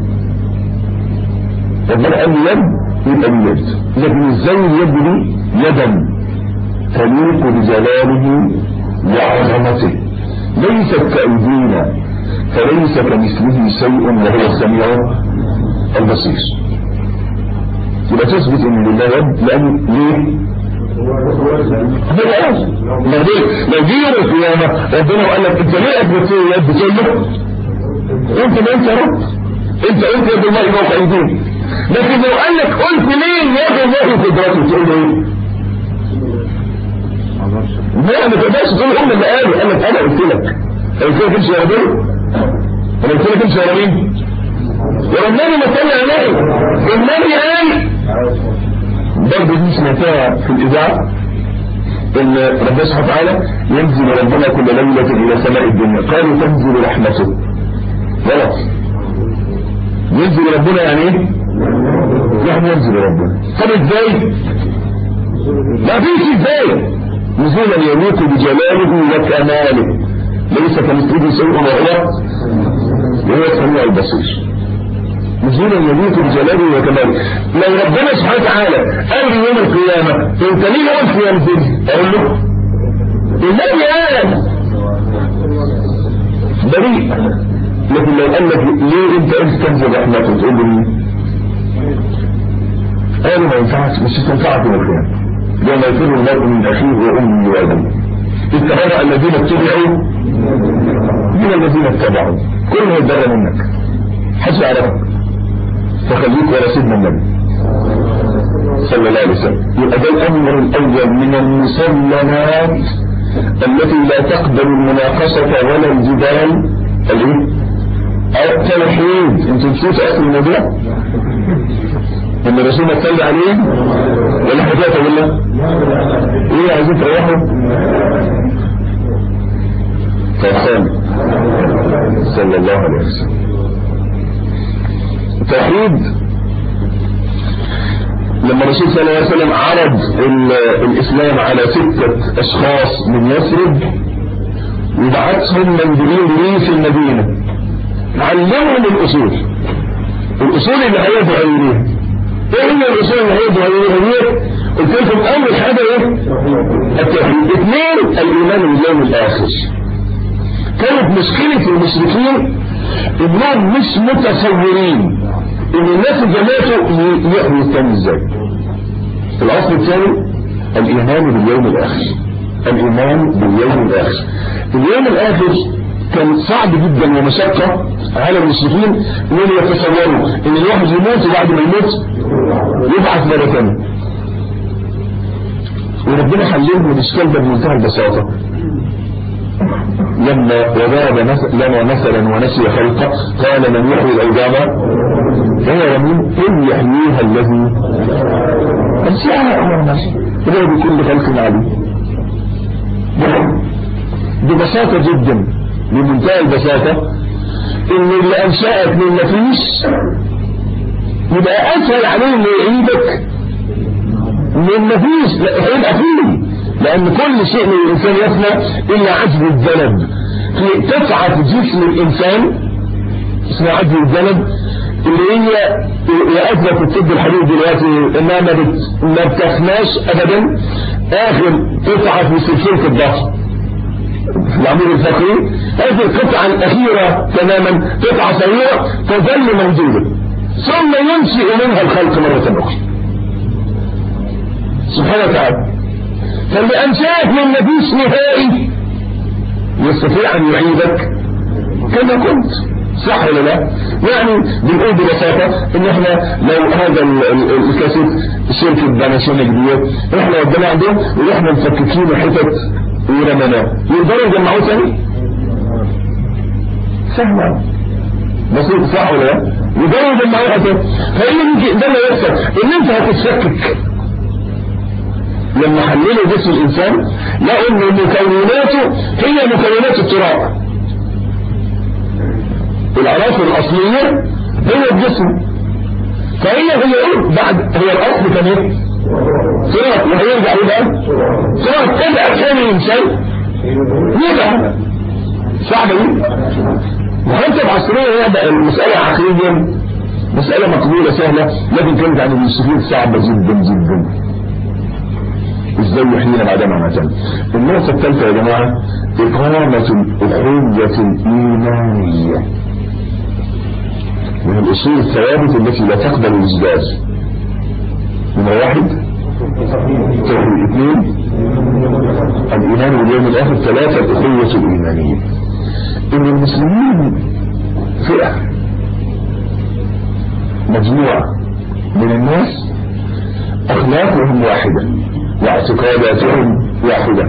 B: ربنا قال يد يبقى اليد لكن ازاي اليد دي يدا تليق بجلاله وعظمته ليست كأيدينا فليس كمثله شيء وهو السميع البصير يبقى تثبت ان لله يد لان ليه هو قال لو دي لو دي يوم القيامة ربنا قال لك انت ليه اثبت لي يد تقول له انت ما انت رب انت قلت يد الله فوق ايدينا لكن لو قال لك قلت ليه يد الله قدرته تقول له ايه لا ما تقدرش تقول هم اللي قالوا قال لك انا قلت لك قلت لك امشي يا ربنا انا قلت لك امشي يا ربنا يا النبي ما صلي عليه النبي قال برضه دي سمعتها في الاذاعه ان ربنا سبحانه وتعالى ينزل ربنا كل ليله الى سماء الدنيا قالوا تنزل رحمته غلط ينزل ربنا يعني ايه؟ يعني ينزل ربنا طب ازاي؟ ما فيش ازاي نزولا يليق بجلاله وكماله ليس كمثله شيء وهو وهو السميع البصير نزولا يليق بجلاله وكماله لو ربنا سبحانه وتعالى قال لي يوم القيامة انت ليه قلت ينزل اقول له النبي قال بريء لكن لو قال لك ليه انت قلت تنزل رحمته تقول له مين قالوا ما ينفعش مش هتنفعك يوم القيامة يوم يفر المرء من اخيه وامه وابيه اتبع الذين اتبعوا من الذين اتبعوا كل ما يتبرى منك حاجة يعرفك فخليك ولا سيدنا النبي صلى الله عليه وسلم يبقى ده الامر الاول من المسلمات التي لا تقبل المناقشة ولا الجدال الايه؟ التوحيد انتوا نسيتوا اصل الموضوع؟ ان الرسول صلى عليه ولا حاجات ولا ايه عايزين تريحوا فصل صلى الله عليه وسلم التوحيد لما الرسول صلى الله عليه وسلم عرض الاسلام على ستة اشخاص من يثرب وبعثهم مندوبين ليه في المدينة علمهم الاصول الاصول اللي هيدعوا اليها ايه هي الاصول اللي هيدعوا اليها قلت لكم اول حاجه ايه التوحيد اثنين الايمان باليوم الاخر كانت مشكله المشركين انهم مش متصورين ان الناس اللي ماتوا يحيوا الثاني ازاي الاصل الثاني الايمان باليوم الاخر الايمان باليوم الاخر اليوم الاخر كان صعب جدا ومشقة على المسلمين انهم يتصوروا ان الواحد يموت وبعد ما يموت يبعث مرة ثانية وربنا حللهم الاشكال ده بمنتهى البساطة لما وضرب لنا مثلا ونسي خلقه قال من يحيي العظام هو رمين قل يحييها الذي انساها امرنا وهو بكل خلق عليم ببساطة جدا بمنتهى البساطة ان اللي انشأك من مفيش يبقى اسهل عليه انه يعيدك من مفيش لا هيبقى فيه لان كل شيء من الانسان يفنى الا عجز الذنب في تسعة جسم الانسان اسمها عجز الذنب اللي هي هي اثبت الطب الحديث دلوقتي انها ما, بت... ما بتفناش ابدا اخر قطعة في سلسلة الضغط في العمود الفقري هذه القطعة الأخيرة تماما قطعة صغيرة تظل موجودة ثم ينشئ منها الخلق مرة أخرى سبحانه وتعالى فاللي أنشأك من نفيس نهائي يستطيع أن يعيدك كما كنت صح ولا لا؟ يعني بنقول ببساطة ان احنا لو هذا الكاسيت شركة باناسونيك دي احنا ودينا عندهم واحنا مفككين حتت ورمناه يقدروا يجمعوه تاني سهلة بسيط صح ولا لا يقدروا يجمعوها تاني فايه ده اللي يحصل ان انت هتتشكك لما حللوا جسم الانسان لقوا ان مكوناته هي مكونات التراب العناصر الاصليه هي الجسم فهي هي ايه بعد هي الاصل كان ايه تراب وهيرجع يبقى تراب تبقى ثاني انسان يبقى صعبة دي وانت بعصرية هي بقى المسألة عقليا مسألة مقبولة سهلة لكن كانت عن المسلمين صعبة جدا جدا ازاي يحيينا بعدما ماتنا النقطة الثالثة يا جماعة إقامة الأخوة الإيمانية من الأصول الثوابت التي لا تقبل الإجبار من واحد توحيد اثنين الإيمان باليوم الآخر ثلاثة الأخوة الإيمانية إن المسلمين فئة مجموعة من الناس أخلاقهم واحدة واعتقاداتهم واحدة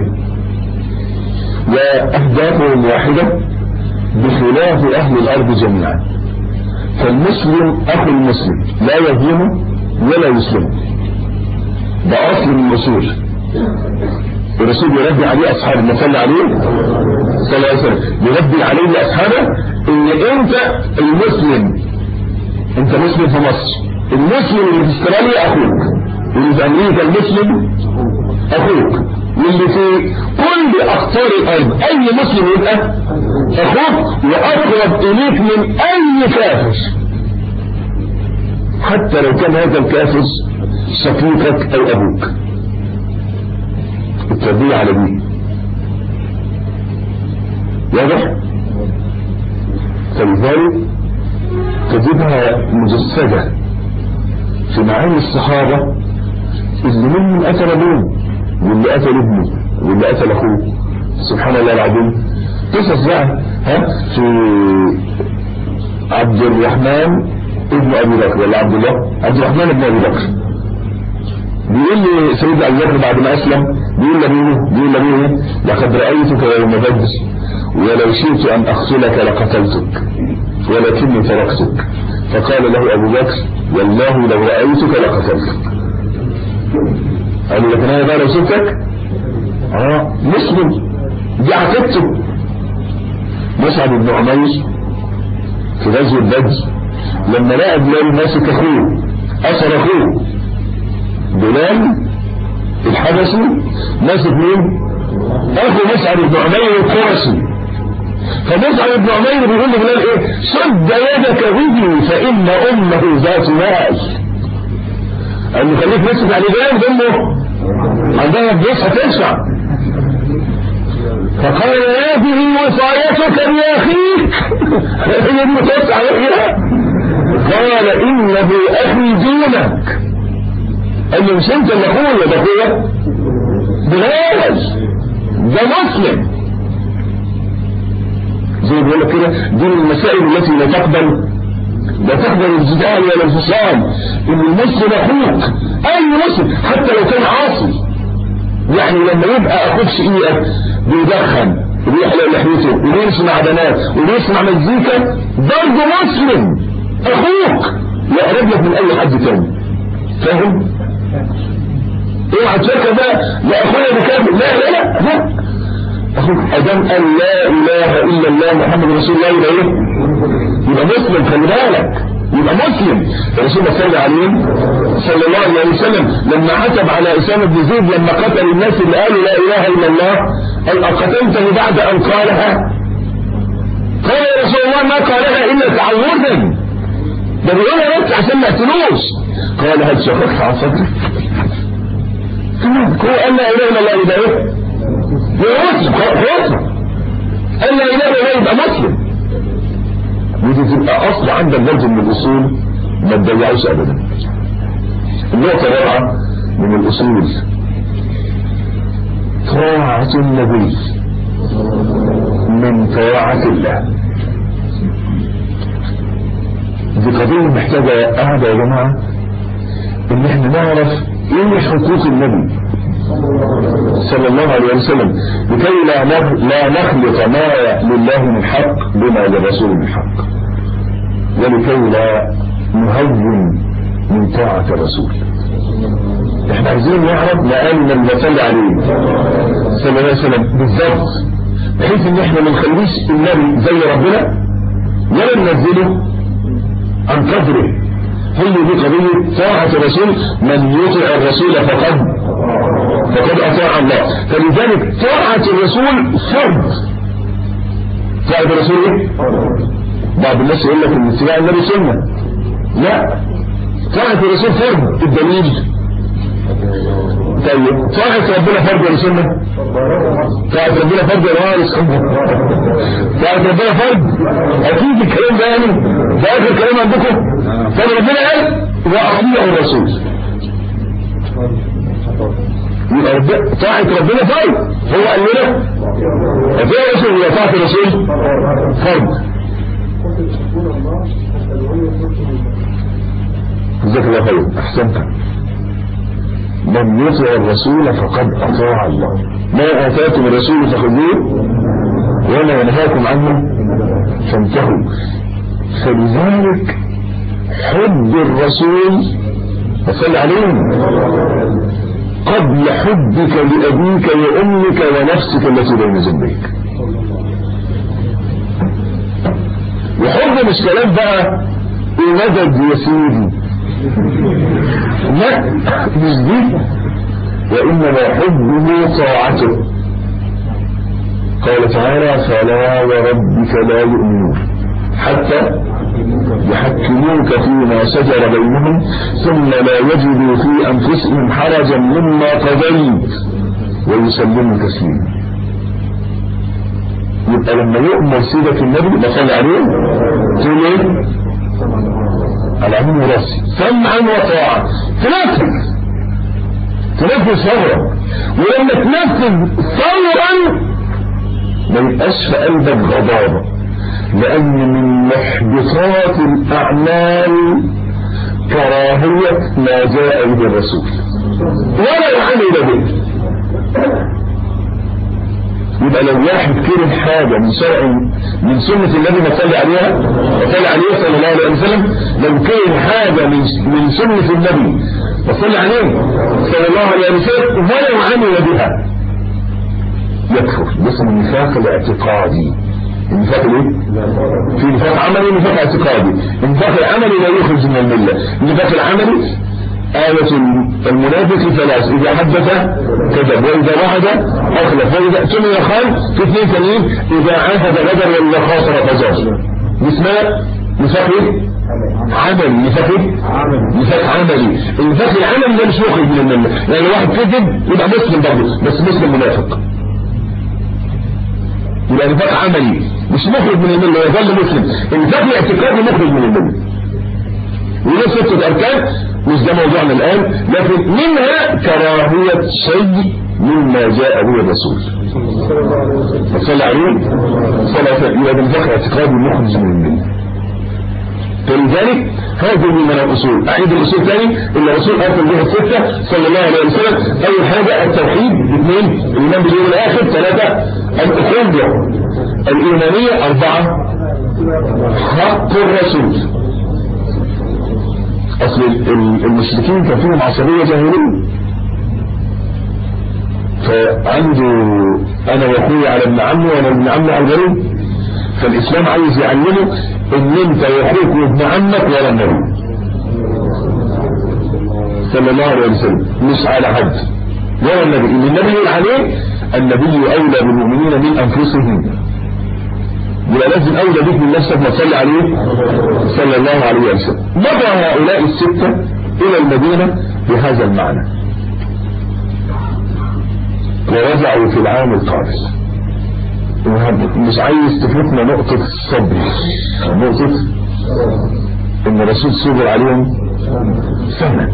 B: وأهدافهم واحدة بخلاف أهل الأرض جميعا فالمسلم أخو المسلم لا يظلمه ولا يسلمه ده أصل من الأصول الرسول يربي عليه أصحابه ما صلى عليه صلى الله عليه وسلم يربي عليه أصحابه إن أنت المسلم أنت مسلم في مصر المسلم اللي في استراليا أخوك واللي في أمريكا المسلم أخوك واللي في كل أقطار الأرض أي مسلم يبقى أخوك وأقرب إليك من أي كافر حتى لو كان هذا الكافر شقيقك أو أبوك التربية على دي واضح فلذلك تجدها مجسدة في معاني الصحابة اللي منهم قتل ابوه واللي قتل ابنه واللي قتل اخوه سبحان الله العظيم قصص بقى ها في عبد الرحمن ابن ابي بكر ولا عبد الله عبد الرحمن ابن ابي بكر بيقول لي سيدنا ابو بكر بعد ما اسلم بيقول لابوه بيقول لابوه لقد رايتك يوم بدر ولو شئت ان اقتلك لقتلتك ولكني تركتك فقال له ابو بكر والله لو رايتك لقتلتك قال له لكن انا بقى لو سبتك اه مسلم دي عقيدته مصعب بن عمير في غزوه بدر لما لقى بلال ماسك اخوه اثر اخوه بلال الحبشي ماسك مين اخو مسعد بن عمير القرشي فمسعد بن عمير بيقول لبلال ايه شد يدك به فان امه ذات مال قال له خليك مسك على بلال امه عندها فلوس هتنفع فقال هذه وصايتك لاخيك هي دي متوسع عليها قال انه اخي دونك قال له مش انت اللي اخويا ده اخويا بلال ده مسلم زي ما بقول لك كده دي من المسائل التي لا تقبل لا تقبل الجدال ولا الفصام ان المسلم اخوك اي مسلم حتى لو كان عاصي يعني لما يبقى اخوك شقيقك بيدخن وبيحلق لحيته وبيسمع بنات وبيسمع مزيكا برضه مسلم اخوك يقرب لك من اي حد تاني فاهم؟ اوعى تفكر بقى لا اخويا بكامل لا لا لا لا اخوك ادام قال لا اله الا الله محمد رسول الله يبقى ايه؟ يبقى مسلم خلي بالك يبقى مسلم الرسول صلى عليه صلى الله عليه وسلم لما عتب على اسامه بن زيد لما قتل الناس اللي قالوا لا اله الا الله قال اقتلته بعد ان قالها قال يا رسول الله ما قالها الا تعوذا ده بيقولها بس عشان ما يقتلوش قال هل شققت عن صدرك هو قال لا اله الا الله يبقى ايه؟ يبقى مسلم خلاص قال لا اله الا الله يبقى مسلم ودي تبقى اصل عندك برضه من الاصول ما تضيعوش ابدا النقطة الرابعة من الاصول طاعة النبي من طاعة الله دي قضية محتاجة قاعدة يا جماعة ان احنا نعرف ايه حقوق النبي صلى الله عليه وسلم لكي لا لا نخلط ما لله من حق بما للرسول من حق ولكي لا نهون من طاعة الرسول احنا عايزين نعرف مقام من صلى عليه صلى الله عليه وسلم بالضبط بحيث ان احنا ما نخليش النبي زي ربنا ولا ننزله عن قدره هي دي قضية طاعة الرسول من يطع الرسول فقد فقد أطاع الله فلذلك طاعة الرسول فرض طاعة الرسول ايه؟ بعض الناس يقول لك ان اتباع النبي سنة لا طاعة الرسول فرض الدليل طيب طاعة ربنا فرض ولا سنة؟ طاعة ربنا فرض ولا وارث طاعة ربنا فرض أكيد الكلام ده يعني ده آخر كلام عندكم طب ربنا قال وأطيعوا الرسول يبقى طاعة ربنا فرض هو قال لنا أطيعوا الرسول ولا طاعة الرسول فرض جزاك الله خير أحسنت من يطع الرسول فقد أطاع الله ما آتاكم الرسول فخذوه وما ينهاكم عنه فانتهوا فلذلك حب الرسول وصل عليهم قبل حبك لأبيك وأمك ونفسك التي بين جنبيك وحب مش كلام بقى ومدد يا سيدي لا مش دي وإنما حبه طاعته قال تعالى فلا وربك لا يؤمنون حتى يحكموك فيما شجر بينهم ثم لا يجدوا في أنفسهم حرجا مما قضيت ويسلموا تسليما يبقى لما يؤمر سيدة النبي بصلي عليه تقول ايه على عين وراسي سمعا وطاعة تنفذ تنفذ فورا ولما تنفذ فورا ما يبقاش في قلبك غضابة لأن من محبطات الأعمال كراهية ما جاء به الرسول ولا عمل به يبقى لو واحد كره حاجة من شرع من سنة النبي ما صلي عليها وصلي عليه صلى الله عليه وسلم لو كره حاجة من من سنة النبي وصلي عليه صلى الله عليه وسلم ولو عمل بها يكفر باسم النفاق الاعتقادي النفاق الايه؟ في نفاق عملي ونفاق اعتقادي النفاق العملي لا يخرج من المله النفاق العملي آية المنافق ثلاث إذا حدث كذب وإذا وعد أخلف وإذا اؤتمن خان في اثنين ثانيين إذا عاهد غدر ولا خاصر فجر اسمها نفاق ايه؟ عملي نفاق ايه؟ نفاق عملي النفاق العملي ده مش مخرج من المله يعني واحد كذب يبقى مسلم برضه بس مسلم منافق يبقى نفاق عملي مش مخرج من المله يظل مسلم النفاق الاعتقادي مخرج من المله وله ستة أركان مش ده موضوعنا الآن لكن منها كراهية شيء مما جاء به الرسول صلى عليه صلى يبقى بالفقر اعتقاد مخرج من المله فلذلك هذه من الأصول أعيد الأصول ثاني إن الرسول أرسل بها الستة صلى الله عليه وسلم أول حاجة التوحيد اثنين الإيمان باليوم الآخر ثلاثة الأخوة الإيمانية أربعة حق الرسول اصل المشركين كان فيهم عصبيه جاهليه فعنده انا واخويا على ابن عمي وانا ابن عمي على الغريب فالاسلام عايز يعلمه ان انت واخوك وابن عمك ولا النبي صلى الله عليه وسلم مش على حد ولا النبي ان النبي يقول عليه النبي اولى بالمؤمنين من انفسهم يبقى لازم اولى بك من نفسك ما تصلي عليه صلى الله عليه وسلم مضى هؤلاء الستة الى المدينة بهذا المعنى ورجعوا في العام القادم مش عايز تفوتنا نقطة الصبر نقطة ان الرسول صبر عليهم سنة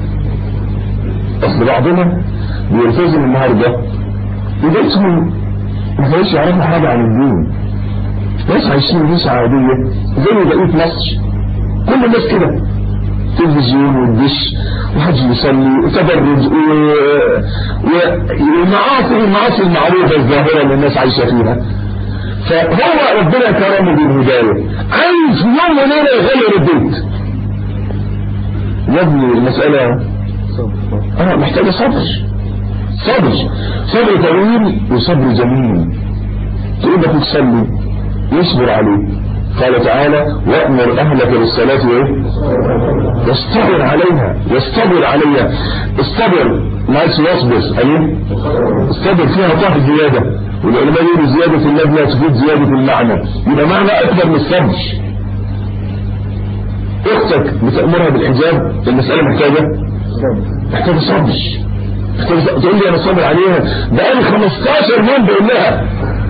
B: اصل بعضنا بيلتزم النهارده وبيتهم ما كانش يعرفوا حاجة عن الدين ناس عايشين عيشة عادية زي بقية مصر كل الناس كده تلفزيون والدش وحج يصلي وتبرج والمعاصي المعاصي المعروفة الظاهرة اللي الناس عايشة فيها فهو ربنا كرمه بالهداية عايز في يوم وليلة يغير البيت يا ابني المسألة اه محتاجة صبر صبر صبر طويل وصبر جميل تقول لك تصلي يصبر عليه قال تعالى وأمر أهلك بالصلاة وإيه واصطبر عليها واصطبر عليها اصطبر ما يصبر أيه اصطبر فيها طه زيادة والعلماء يقولوا زيادة اللفظ لا تفيد زيادة المعنى يبقى معنى أكبر من الصبر اختك بتأمرها بالحجاب المسألة محتاجة محتاجة صبر محتاجة تقول لي انا صابر عليها بقالي 15 يوم بقول لها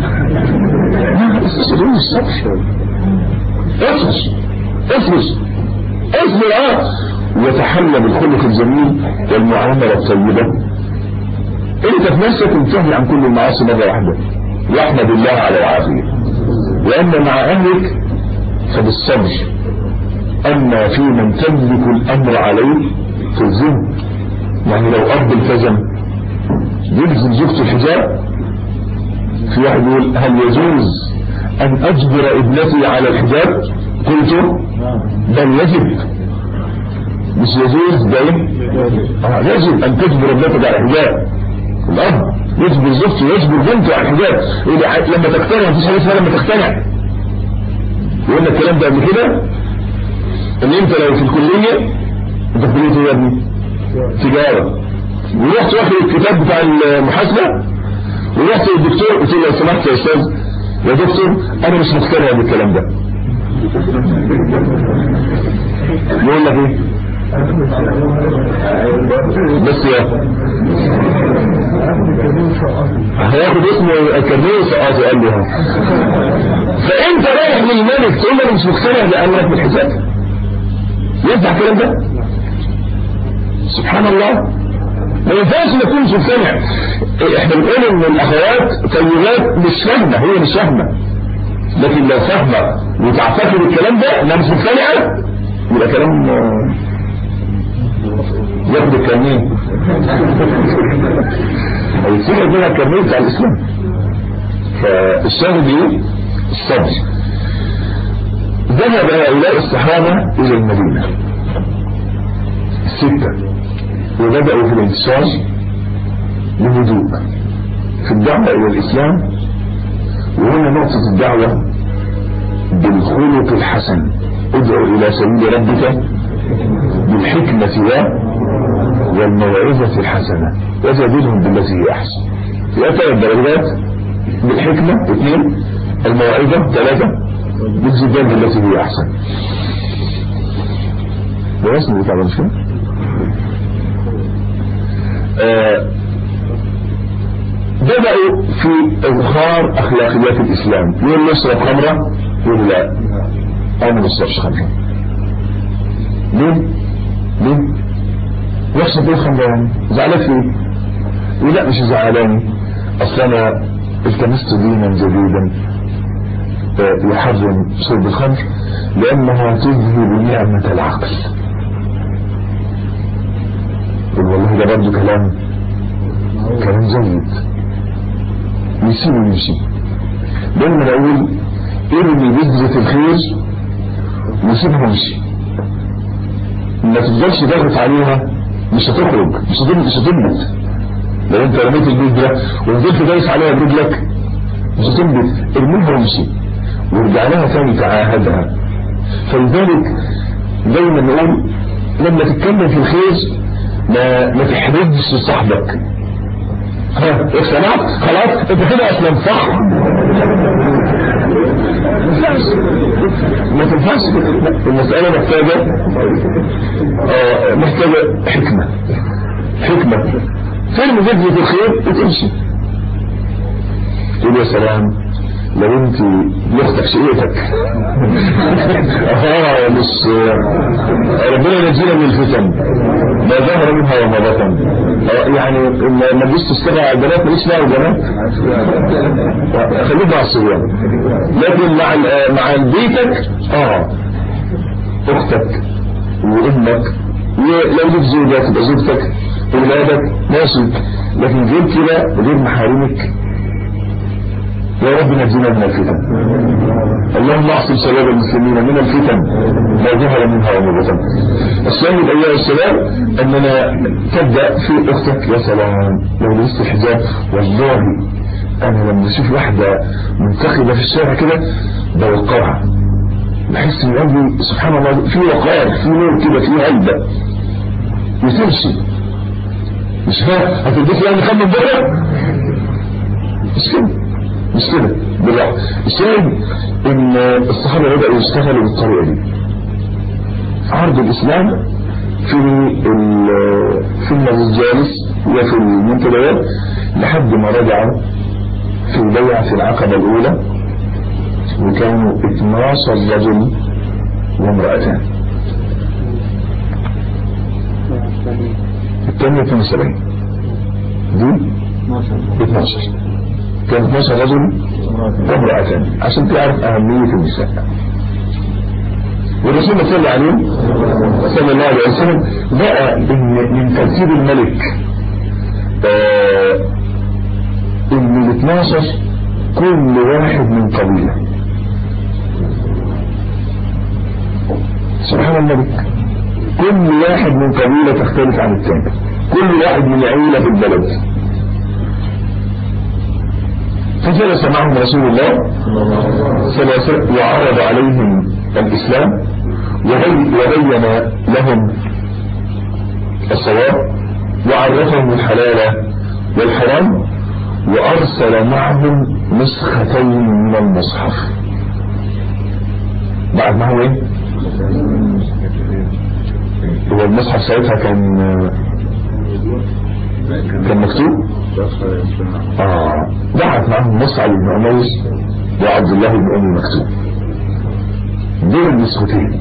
B: اصبر الصبر اصبر اصبر اصبر اه وتحلى بالخلق الجميل والمعاملة الطيبة انت في نفسك انتهي عن كل المعاصي مرة واحدة واحمد الله على العافية واما مع اهلك فبالصبر اما في من تملك الامر عليه تلزمه يعني لو اب التزم يلزم زوجته الحجاب في واحد يقول هل يجوز ان اجبر ابنتي على الحجاب قلت بل يجب مش يجوز ده آه يجب ان تجبر ابنتك على الحجاب الاب يجبر زوجته يجبر بنته على الحجاب لما تقتنع مفيش حاجه اسمها لما تقتنع يقول لك الكلام ده قبل كده ان انت لو في الكليه انت في كليه ايه يا ابني؟ تجاره ورحت واخد الكتاب بتاع المحاسبه ورحت للدكتور قلت له لو سمحت يا استاذ يا دكتور انا مش مقتنع بالكلام ده يقول لك ايه بس يا هياخد اسمه كرنيه سقاطي قال له فانت رايح للملك تقول له مش مقتنع بامرك بالحساب ينفع الكلام ده سبحان الله ما ينفعش ما تكونش مقتنع احنا بنقول ان الاخوات طيبات مش فاهمه هي مش فاهمه لكن لو فاهمه وتعتقد الكلام ده انها مش مقتنعه يبقى كلام ياخد الكرنيه هيسيبك منها الكرنيه بتاع الاسلام فالشاهد ايه الصبر ذهب هؤلاء الصحابه الى المدينه السته وبدأوا في الانتشار بهدوء في الدعوة إلى الإسلام وهنا نقطة الدعوة بالخلق الحسن ادعو إلى سبيل ربك بالحكمة والموعظة الحسنة وجادلهم بالتي هي أحسن في ثلاث درجات بالحكمة اثنين الموعظة ثلاثة بالجدال بالتي هي أحسن ده اسمه بتاع المشكلة آه بدأوا في إظهار أخلاقيات الإسلام يقول نشرب خمرة يقول لا أنا ما بشربش خمرة ليه؟ ليه؟ يشرب ايه خمرة يعني؟ زعلت ليه؟ يقول لا مش زعلاني أصل أنا التمست دينا جديدا آه يحرم شرب الخمر لأنها تذهب نعمة العقل يقول والله ده برضه كلام كلام جيد يسيب ويمشي دايما اقول ارمي بذرة الخير وسيبها وامشي ما تفضلش ضاغط عليها مش هتخرج مش هتبنت مش هتنبت لو انت رميت البذرة وفضلت دايس عليها برجلك مش هتنبت ارميها وامشي وارجع لها تاني تعاهدها فلذلك دايما نقول لما تتكلم في الخير ما ما تحرجش صاحبك ها سمعت خلاص انت كده اصلا صح ما تنفعش المسألة محتاجة آه محتاجة حكمة حكمة فين جذبة الخير وتمشي تقول يا سلام لو انت لاختك شقيتك اه مش ربنا ينجينا من الفتن ما ظهر منها وما بطن يعني ما تجيش تشتغل على البنات ماليش دعوه بالبنات خليك مع الصبيان لكن مع مع بيتك اه اختك وامك ولو ليك زوجة تبقى زوجتك اولادك ماشي لكن غير كده غير محارمك يا رب نجينا من الفتن اللهم اعصم شباب المسلمين من الفتن ما ظهر منها وما بطن الشاهد ايها الشباب اننا تبدا في اختك يا سلام لو لبست الحجاب والله انا لما اشوف واحده منتخبه في الشارع كده بوقرها بحس ان قلبي سبحان الله في وقار في نور كده في هيبه وتمشي مش فاهم هتلبس يعني خمس بره مش كده مش كده بالراحه الشاهد ان الصحابه بداوا يشتغلوا بالطريقه دي عرض الاسلام في في المجالس وفي المنتديات لحد ما رجعوا في بيعة العقبة الأولى وكانوا 12 رجل وامرأتان الثانية 72 دي 12 كان 12 رجل وامرأتان عشان تعرف أهمية النساء والرسول صلى الله عليه صلى الله عليه وسلم بقى ان من ترتيب الملك آه ان ال 12 كل واحد من قبيله سبحان الملك كل واحد من قبيله تختلف عن الثاني كل واحد من عيله في البلد فجلس معهم رسول الله صلى الله عليه وسلم وعرض عليهم الإسلام وبين لهم الصواب وعرفهم الحلال والحرام وأرسل معهم نسختين من المصحف بعد ما هو ايه هو المصحف ساعتها كان كان مكتوب اه بعت معهم مصعب بن عمير وعبد الله بن ام مكتوب دول النسختين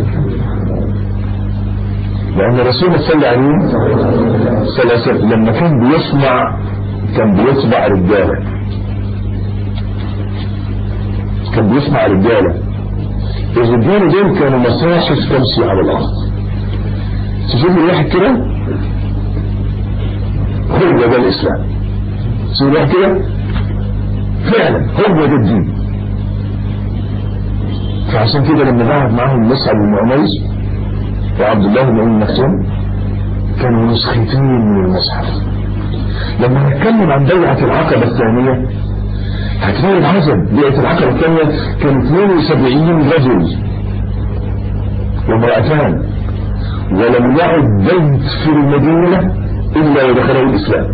B: لأن الرسول صلى الله عليه صلى الله عليه وسلم لما كان بيصنع كان بيطبع رجالة كان بيصنع رجالة الرجالة دول كانوا مصاحف تمشي على الأرض تشوف الواحد كده هو ده الإسلام تشوف الواحد كده فعلا هو ده الدين فعشان كده لما بعد معاهم مصعب بن عمير وعبد الله بن ام مكتوم كانوا نسختين من المصحف لما نتكلم عن بيعة العقبة الثانية هتلاقي العجب بيعة العقبة الثانية كان 72 رجل وامرأتان ولم يعد بيت في المدينة إلا ودخله الإسلام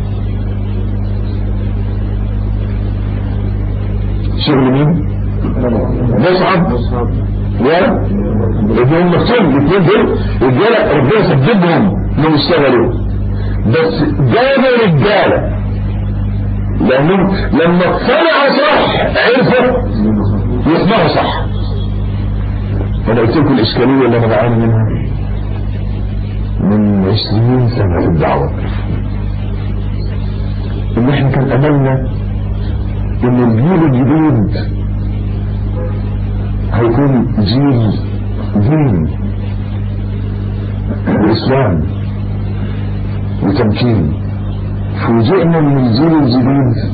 B: شغل مين؟ مصعب و ابن مكتوم الاثنين دول رجاله ربنا سببهم انهم يشتغلوا بس جابوا رجاله لانهم لما اقتنعوا صح عرفوا يسمعوا صح انا قلت لكم الاشكاليه اللي انا بعاني منها من 20 سنه في الدعوه ان احنا كان املنا ان الجيل الجديد هيكون جيل دين وإسلام وتمكين فوجئنا من الجيل الجديد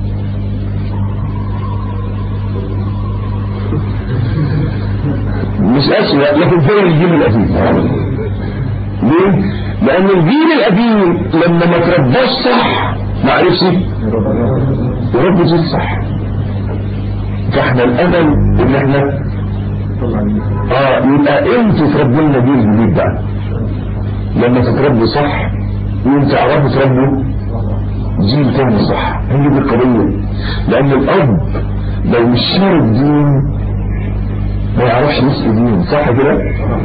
B: مش أسوأ لكن زي الجيل القديم ليه؟ لأن الجيل القديم لما ما ترباش صح ما عرفش يربي جيل صح فاحنا الامل ان احنا اه يبقى انتوا تربوا لنا جيل جديد بقى لما تتربوا صح وانتوا تعرفوا تربوا جيل تاني صح هي دي القضيه لان الاب لو مش شارك دين ما يعرفش يسقي دين صح كده؟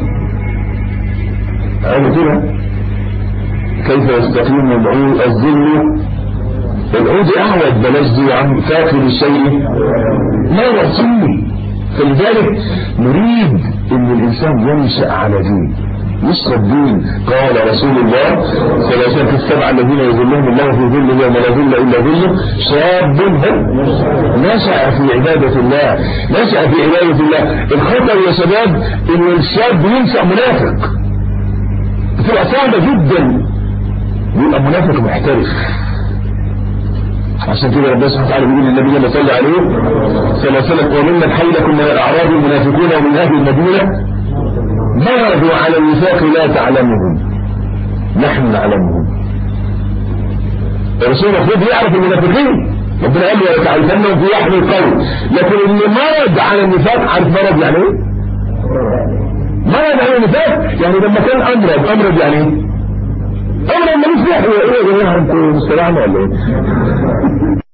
B: قالوا كده كيف يستقيم العود الظل العود اعوج بلاش دي عن فاكر الشيء لا يصلي فلذلك نريد ان الانسان ينشأ على دين يشرب دين قال رسول الله صلى الله عليه وسلم في السبعة الذين يظلهم الله في ظله يوم لا ظل الا ظله شاب نشأ في عبادة الله نشأ في عبادة الله الخطر يا شباب ان الشاب ينشأ منافق بتبقى صعبة جدا يبقى منافق محترف عشان كده ربنا سبحانه وتعالى بيقول للنبي صلى الله عليه صلى الله عليه وسلم وممن حولكم من الاعراب المنافقون ومن اهل المدينه مرضوا على النفاق لا تعلمهم نحن نعلمهم الرسول المفروض يعرف المنافقين ربنا قال له تعرفنهم في لحم القول لكن اللي مرض على النفاق عارف مرض يعني ايه؟ مرض يعني النفاق يعني لما كان امرض امرض يعني ايه؟ امرض ملوش داعي ايه يا جماعه انتوا مستريحين ولا ايه؟